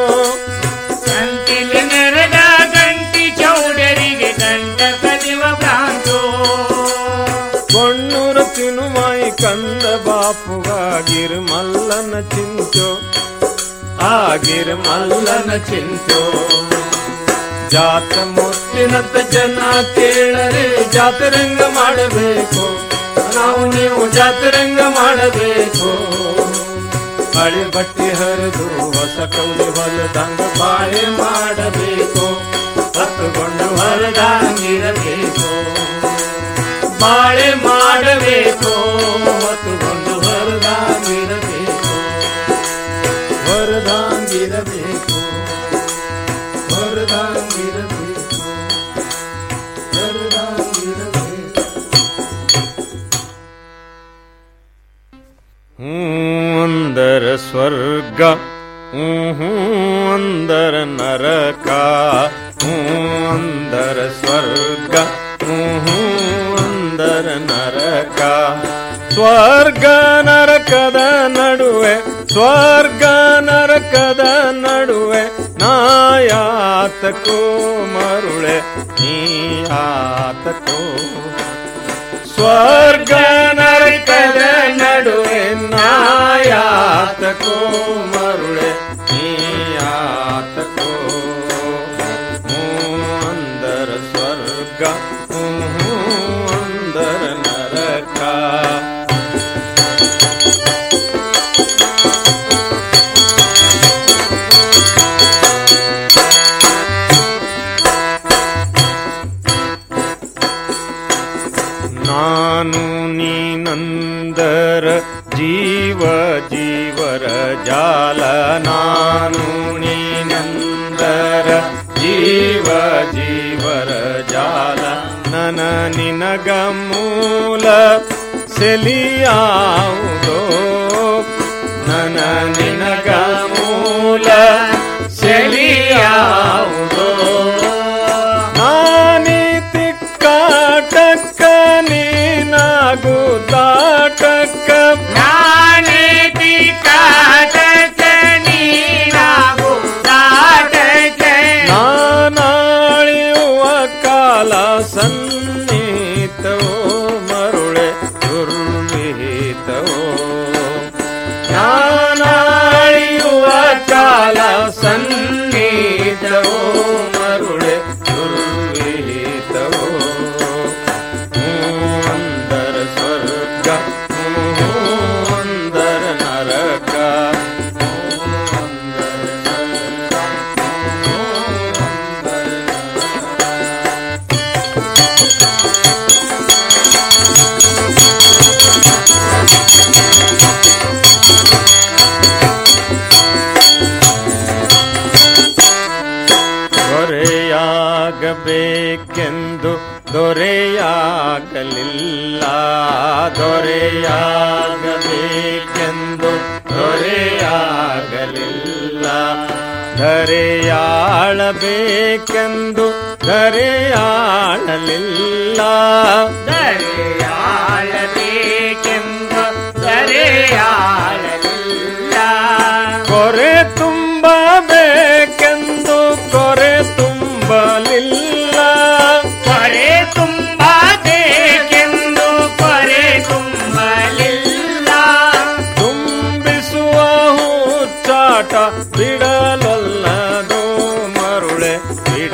ಸಂತಿಲಿ ನೆರೆದ ಗಂಟಿ ಚೌಡರಿಗೆ ಗಂಟ ಕದಿವ ಭ್ರಾಂತು ಕೊಣ್ಣೂರ ತಿನುಮಾಯಿ ಕಂದ ಬಾಪುಗಾಗಿರ್ ಮಲ್ಲನ ಚಿಂಚು ಆಗಿರ್ ಮಲ್ಲನ ಚಿಂಚು ಜಾತ ಮುತ್ತಿನಂತ ಜನ ಕೇಳರೆ ಜಾತರಂಗ ಮಾಡಬೇಕು ನಾವು ನೀವು ಜಾತರಂಗ ಮಾಡಬೇಕು ಹಳೆ ಬಟ್ಟೆ ಹರಿದು ಹೊಸ ಕೌಲಿ ಹೊಲದಂಗ ಬಾಳೆ ಮಾಡಬೇಕು ಹೊತ್ತುಕೊಂಡು ಹೊರದಂಗಿರಬೇಕು ಬಾಳೆ ಮಾಡಬೇಕು ಹೊತ್ತುಕೊಂಡು ಹೊರದಾಗಿರಬೇಕು ಹೊರದಾಗಿರಬೇಕು ಹೊರದಾಗಿರಬೇಕು ಹೊರದಾಗಿರಬೇಕು ಅಂದರ ಸ್ವರ್ಗ ಹ್ಞೂ ಅಂದರ ನರಕ ಹ್ಞೂ ಅಂದರ ಸ್ವರ್ಗ ಹ್ಞೂ ಅಂದರ ನರಕ ಸ್ವರ್ಗ ನರಕದ ನಡುವೆ ಸ್ವರ್ಗ ನರಕದ ನಡುವೆ ನಾಯಾತಕೋ ಮರುಳೆ ನೀಯಾತಕೋ ಸ್ವರ್ಗ ನರಕದ ನಡುವೆ ನಾಯಾತಕೋ ಮರುಳೆ ನೀಯಾತಕೋ ಹ್ಞೂ ಅಂದರ ಸ್ವರ್ಗ ಹ್ಞೂ ಅಂದರ ನರಕ ನಾನು ನೀನಂದರ ಜೀವ ಜೀವರ ಜಾಲ ನಾನು ನೀನಂದರ ಜೀವ ಜೀವರ ಜಾಲ ನನ ನಿನಗ ಮೂಲ ಸೆಲಿಯಾವುದೋ ನನ ನಿನಗ ಮೂಲ ಸೆಲಿಯಾವುದೋ ನಾನೀತಿ ಕಾಟಕ್ಕ ನೀನಾಗು ದಾಟಕ್ಕ ನಾನೇತಿ ಕಾಟಕ ನೀನಾಗು ದಾಟಕ ನಾನಾಳಿಯುವ ಕಾಲ ಸನ್ನಿಹಿತವೋ ಮರುಳೆ ದುರ್ವಿಹಿತವೋ ನಾನಾಳಿಯುವ ಕಾಲ ಸನ್ನಿಹಿತವೋ ಮರುಳೆ ದುರ್ವಿಹಿತವೋ ಹ್ಞೂ ಅಂದರ ಸ್ವರ್ಗ ಹ್ಞೂ ಅಂದರ ನರಕ ದೊರೆಯಾಗಬೇಕೆಂದು ದೊರೆಯಾಗಲಿಲ್ಲ ದೊರೆಯಾಗಬೇಕೆಂದು ದೊರೆಯಾಗಲಿಲ್ಲ ಧರೆಯಾಳಬೇಕೆಂದು ಧರೆಯಾಳಲಿಲ್ಲ ದರೆಯಾಳಬೇಕೆಂಬ ದರೆಯಾಳಲಿಲ್ಲ ಕೊರೆ ತುಂಬಬೇಕೆಂದು ಕೊರೆ ತುಂಬಲಿಲ್ಲ ಕೊರೆ ತುಂಬಬೇಕೆಂದು ಕೊರೆ ತುಂಬಲಿಲ್ಲ ತುಂಬಿಸುವ ಹುಚ್ಚಾಟ ಬಿಡಲೊಲ್ಲದು ಮರುಳೆ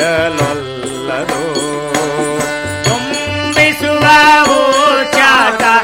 ಬಿಡಲೊಲ್ಲದು ತುಂಬಿಸುವ ಹೂಚಾಟ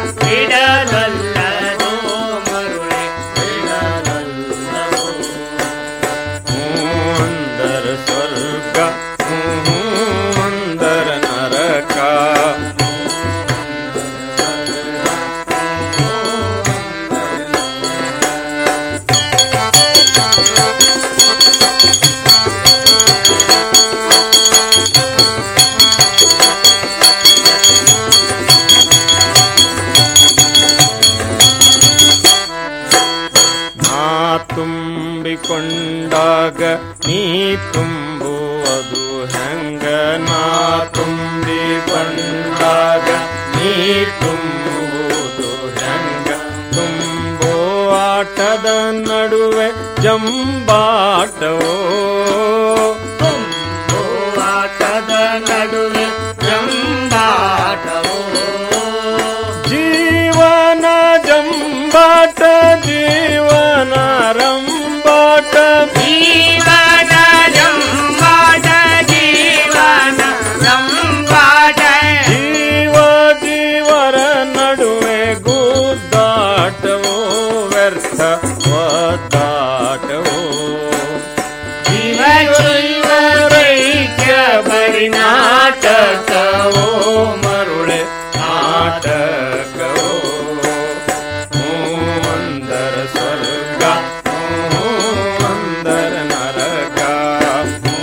ತುಂಬಿಕೊಂಡಾಗ ನೀ ತುಂಬುವುದು ಹೆಂಗ ನಾ ತುಂಬಿಕೊಂಡಾಗ ನೀ ತುಂಬುವುದು ಹೆಂಗ ತುಂಬೋ ಆಟದ ನಡುವೆ ಜಂಬಾಟವೋ ತುಂಬೋ ಆಟದ ನಡುವೆ ಜಂಬಾಟವೋ ಜೀವನ ಜಂಬಾಟ ಜೀವನ ರಂಬಾಟ ಜೀವನ ಜಂಬಾಟ ಜೀವನ ರಂಬಾಟ ಜೀವ ಜೀವರ ನಡುವೆ ಗುದ್ದಾಟವೋ ವ್ಯರ್ಥ ಒದ್ದಾಟವೋ ಜೀವ ಜೀವರೈಕ್ಯ ಬರಿ ನಾಟಕವೋ ಮರುಳೆ ನಾಟಕವೋ ಹೂ ಅಂದರ ಸ್ವರ್ಗ ಹೂ ಅಂದರ ನರಕ ಹೂ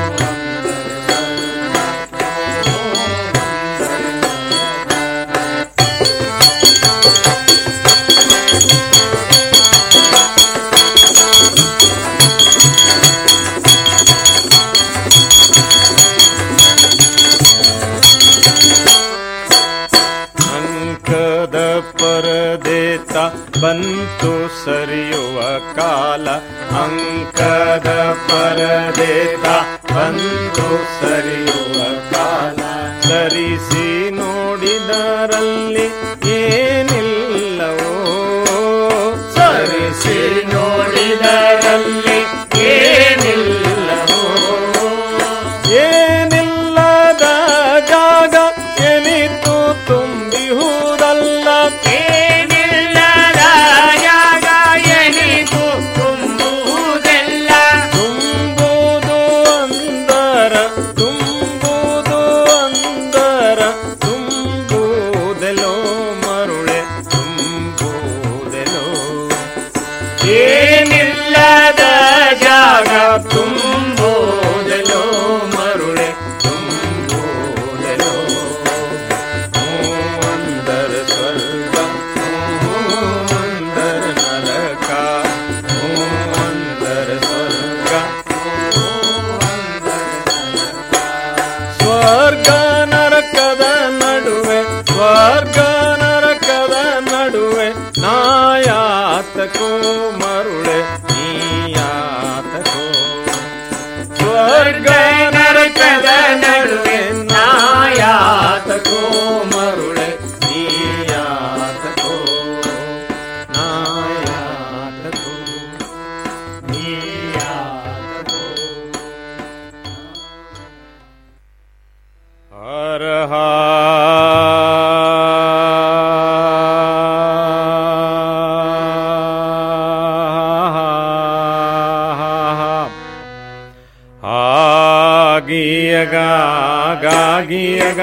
ಅಂಕದ ಪರದೇತ ಬಂತು ಸರಿಯುವ ಕಾಲ ಅಂಕದ ಪರದೇತ ಬಂತು ಸರಿಯುವ ಕಾಲ ಸರಿಸಿ ನೋಡಿದರಲ್ಲಿ ಏನಿಲ್ಲವೋ ಸರಿಸಿ ನೋಡಿದರಲ್ಲಿ ಏನಿಲ್ಲವೋ ಏನಿಲ್ಲದ ಜಾಗ ಎನಿತು ತುಂಬಿಹುದಲ್ಲ ಏನಿಲ್ಲದ ಜಾಗ ಎನಿತು ತುಂಬುವುದೆಲ್ಲ ತುಂಬುವುದು ಅಂದರ ತುಂಬುವುದು ಅಂದರ ತುಂಬುವುದೆಲೋ ಮರುಳೆ ತುಂಬುವುದೆಲೋ ಏನಿಲ್ಲದ ಜಾಗ ತುಂಬುವುದೆಲೋ ಮರುಳೆ ತುಂಬುವುದೆಲೋ ಹೂ ಅಂದರ ಸ್ವರ್ಗ ಹೂ ಅಂದರ ನರಕ ಹೂ ಅಂದರ ಸ್ವರ್ಗ ಸ್ವರ್ಗ ನರಕದ ನಡುವೆ ಸ್ವರ್ಗ ನರಕದ ನಡುವೆ ನಾಯಾತಕೋ ಮರುಳೆ ನೀಯಾತಕೋ ಸ್ವರ್ಗ ನರಕದ ನಡುವೆ ನಾಯಾತಕೋ ಮರುಳೆ ನೀಯಾತಕೋ ನಾಯಾತಕೋ ನೀಯಾತಕೋ ಹರ ಆಗಿಯಗ ಗಾಗಿಯಗ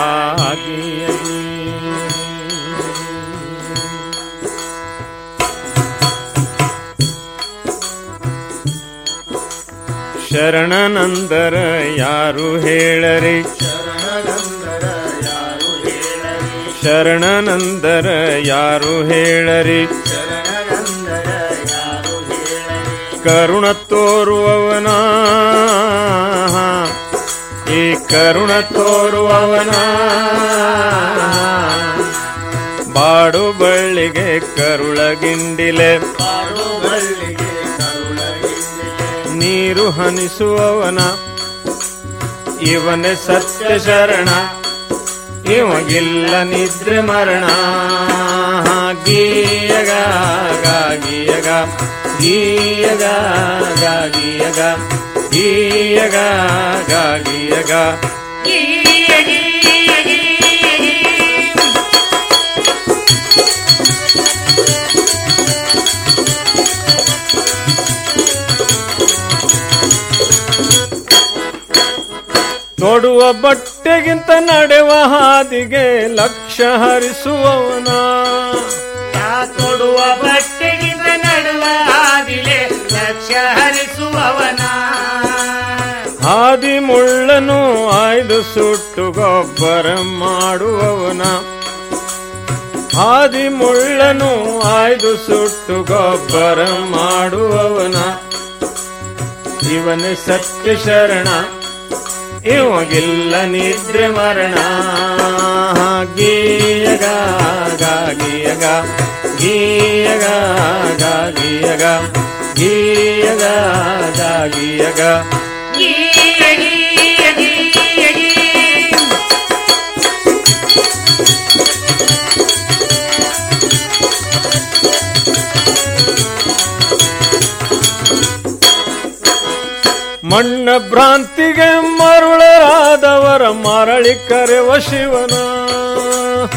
ಶರಣನಂದರ ಯಾರು ಹೇಳರಿ ಶರಣನಂದರ ಯಾರು ಹೇಳರಿ ಕರುಣ ತೋರುವವನ ಈ ಕರುಣ ತೋರುವವನ ಬಾಡು ಬಳ್ಳಿಗೆ ಕರುಳಗಿಂಡಿಲೆ ನೀರು ಹನಿಸುವವನ ಇವನೇ ಸತ್ಯ ಶರಣ ಇವಾಗಿಲ್ಲ ನಿದ್ರೆ ಮರಣ ಗೀಯಗ ಗೀಯಗ ಗೀಯಗ ಗೀಯಗ ಗೀಯಗ ಗೀಯಗ ಗೀಯ ಗೀಯ ಗೀಯ ತೊಡುವ ಬಟ್ಟೆಗಿಂತ ನಡೆವ ಹಾದಿಗೆ ಲಕ್ಷ್ಯ ಹರಿಸುವವನ ತೊಡುವ ಬಟ್ಟೆಗಿಂತ ನಡುವ ಹಾದಿಲೆ ಲಕ್ಷ್ಯ ಹರಿಸುವವನ ಹಾದಿ ಮುಳ್ಳನು ಆಯ್ದು ಸುಟ್ಟು ಗೊಬ್ಬರ ಮಾಡುವವನ ಹಾದಿ ಮುಳ್ಳನು ಆಯ್ದು ಸುಟ್ಟು ಗೊಬ್ಬರ ಮಾಡುವವನ ಇವನೇ ಸತ್ಯ ಶರಣ ಇವಾಗಿಲ್ಲ ನಿದ್ರೆ ಮರಣ ಗೀಯಗ ಗೀಯಗ ಗೀಯಗ ಗೀಯಗ ಗೀಯಗ ಗೀಯಗ ಮಣ್ಣ ಭ್ರಾಂತಿಗೆ ಮರುಳರಾದವರ ಮರಳಿ ಕರೆವ ಶಿವನ